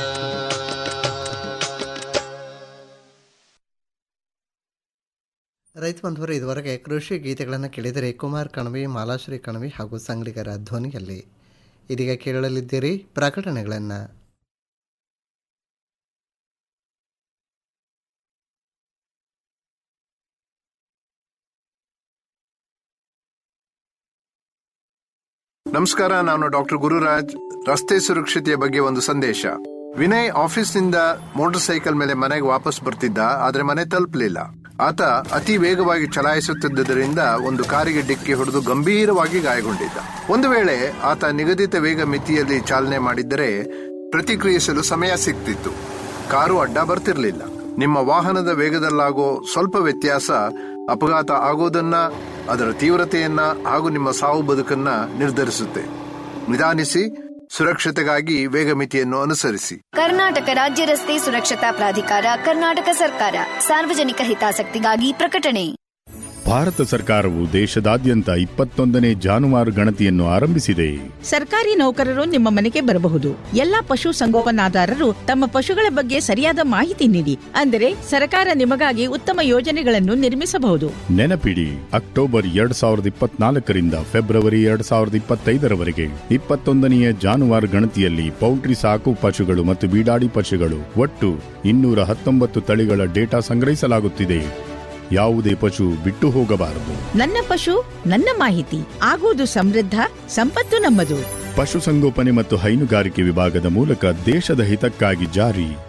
ರೈತ ಬಂಧುವರು ಇದುವರೆಗೆ ಕೃಷಿ ಗೀತೆಗಳನ್ನು ಕೇಳಿದರೆ ಕುಮಾರ್ ಕಣವಿ ಮಾಲಾಶ್ರೀ ಕಣವಿ ಹಾಗೂ ಸಂಗಡಿಗರ ಧ್ವನಿಯಲ್ಲಿ ಇದೀಗ ಕೇಳಲಿದ್ದೀರಿ ಪ್ರಕಟಣೆಗಳನ್ನು ನಮಸ್ಕಾರ ನಾನು ಡಾಕ್ಟರ್ ಗುರುರಾಜ್ ರಸ್ತೆ ಸುರಕ್ಷತೆಯ ಬಗ್ಗೆ ಒಂದು ಸಂದೇಶ ವಿನಯ್ ಆಫೀಸ್ನಿಂದ ಮೋಟಾರ್ ಸೈಕಲ್ ಮೇಲೆ ಮನೆಗೆ ವಾಪಸ್ ಬರ್ತಿದ್ದ ಆದ್ರೆ ಮನೆ ತಲುಪಲಿಲ್ಲ ಆತ ಅತಿ ವೇಗವಾಗಿ ಚಲಾಯಿಸುತ್ತಿದ್ದರಿಂದ ಒಂದು ಕಾರಿಗೆ ಡಿಕ್ಕಿ ಹೊಡೆದು ಗಂಭೀರವಾಗಿ ಗಾಯಗೊಂಡಿದ್ದ ಒಂದು ವೇಳೆ ಆತ ನಿಗದಿತ ವೇಗ ಮಿತಿಯಲ್ಲಿ ಚಾಲನೆ ಮಾಡಿದ್ದರೆ ಪ್ರತಿಕ್ರಿಯಿಸಲು ಸಮಯ ಸಿಗ್ತಿತ್ತು ಕಾರು ಅಡ್ಡ ಬರ್ತಿರ್ಲಿಲ್ಲ ನಿಮ್ಮ ವಾಹನದ ವೇಗದಲ್ಲಾಗೋ ಸ್ವಲ್ಪ ವ್ಯತ್ಯಾಸ ಅಪಘಾತ ಆಗೋದನ್ನ ಅದರ ತೀವ್ರತೆಯನ್ನ ಹಾಗೂ ನಿಮ್ಮ ಸಾವು ಬದುಕನ್ನ ನಿರ್ಧರಿಸುತ್ತೆ ನಿಧಾನಿಸಿ ಸುರಕ್ಷತೆಗಾಗಿ ವೇಗ ಮಿತಿಯನ್ನು ಅನುಸರಿಸಿ ಕರ್ನಾಟಕ ರಾಜ್ಯ ರಸ್ತೆ ಸುರಕ್ಷತಾ ಪ್ರಾಧಿಕಾರ ಕರ್ನಾಟಕ ಸರ್ಕಾರ ಸಾರ್ವಜನಿಕ ಹಿತಾಸಕ್ತಿಗಾಗಿ ಪ್ರಕಟಣೆ ಭಾರತ ಸರ್ಕಾರವು ದೇಶದಾದ್ಯಂತ ಇಪ್ಪತ್ತೊಂದನೇ ಜಾನುವಾರು ಗಣತಿಯನ್ನು ಆರಂಭಿಸಿದೆ ಸರ್ಕಾರಿ ನೌಕರರು ನಿಮ್ಮ ಮನೆಗೆ ಬರಬಹುದು ಎಲ್ಲಾ ಪಶು ಸಂಗೋಪನಾದಾರರು ತಮ್ಮ ಪಶುಗಳ ಬಗ್ಗೆ ಸರಿಯಾದ ಮಾಹಿತಿ ನೀಡಿ ಅಂದರೆ ಸರ್ಕಾರ ನಿಮಗಾಗಿ ಉತ್ತಮ ಯೋಜನೆಗಳನ್ನು ನಿರ್ಮಿಸಬಹುದು ನೆನಪಿಡಿ ಅಕ್ಟೋಬರ್ ಎರಡ್ ಸಾವಿರದ ಇಪ್ಪತ್ನಾಲ್ಕರಿಂದ ಫೆಬ್ರವರಿ ಎರಡ್ ಸಾವಿರದ ಇಪ್ಪತ್ತೈದರವರೆಗೆ ಇಪ್ಪತ್ತೊಂದನೆಯ ಜಾನುವಾರು ಗಣತಿಯಲ್ಲಿ ಪೌಲ್ಟ್ರಿ ಸಾಕು ಪಶುಗಳು ಮತ್ತು ಬೀಡಾಡಿ ಪಶುಗಳು ಒಟ್ಟು ಇನ್ನೂರ ಹತ್ತೊಂಬತ್ತು ತಳಿಗಳ ಡೇಟಾ ಸಂಗ್ರಹಿಸಲಾಗುತ್ತಿದೆ ಯಾವುದೇ ಪಶು ಬಿಟ್ಟು ಹೋಗಬಾರದು ನನ್ನ ಪಶು ನನ್ನ ಮಾಹಿತಿ ಆಗುವುದು ಸಮೃದ್ಧ ಸಂಪತ್ತು ನಮ್ಮದು ಪಶುಸಂಗೋಪನೆ ಮತ್ತು ಹೈನುಗಾರಿಕೆ ವಿಭಾಗದ ಮೂಲಕ ದೇಶದ ಹಿತಕ್ಕಾಗಿ ಜಾರಿ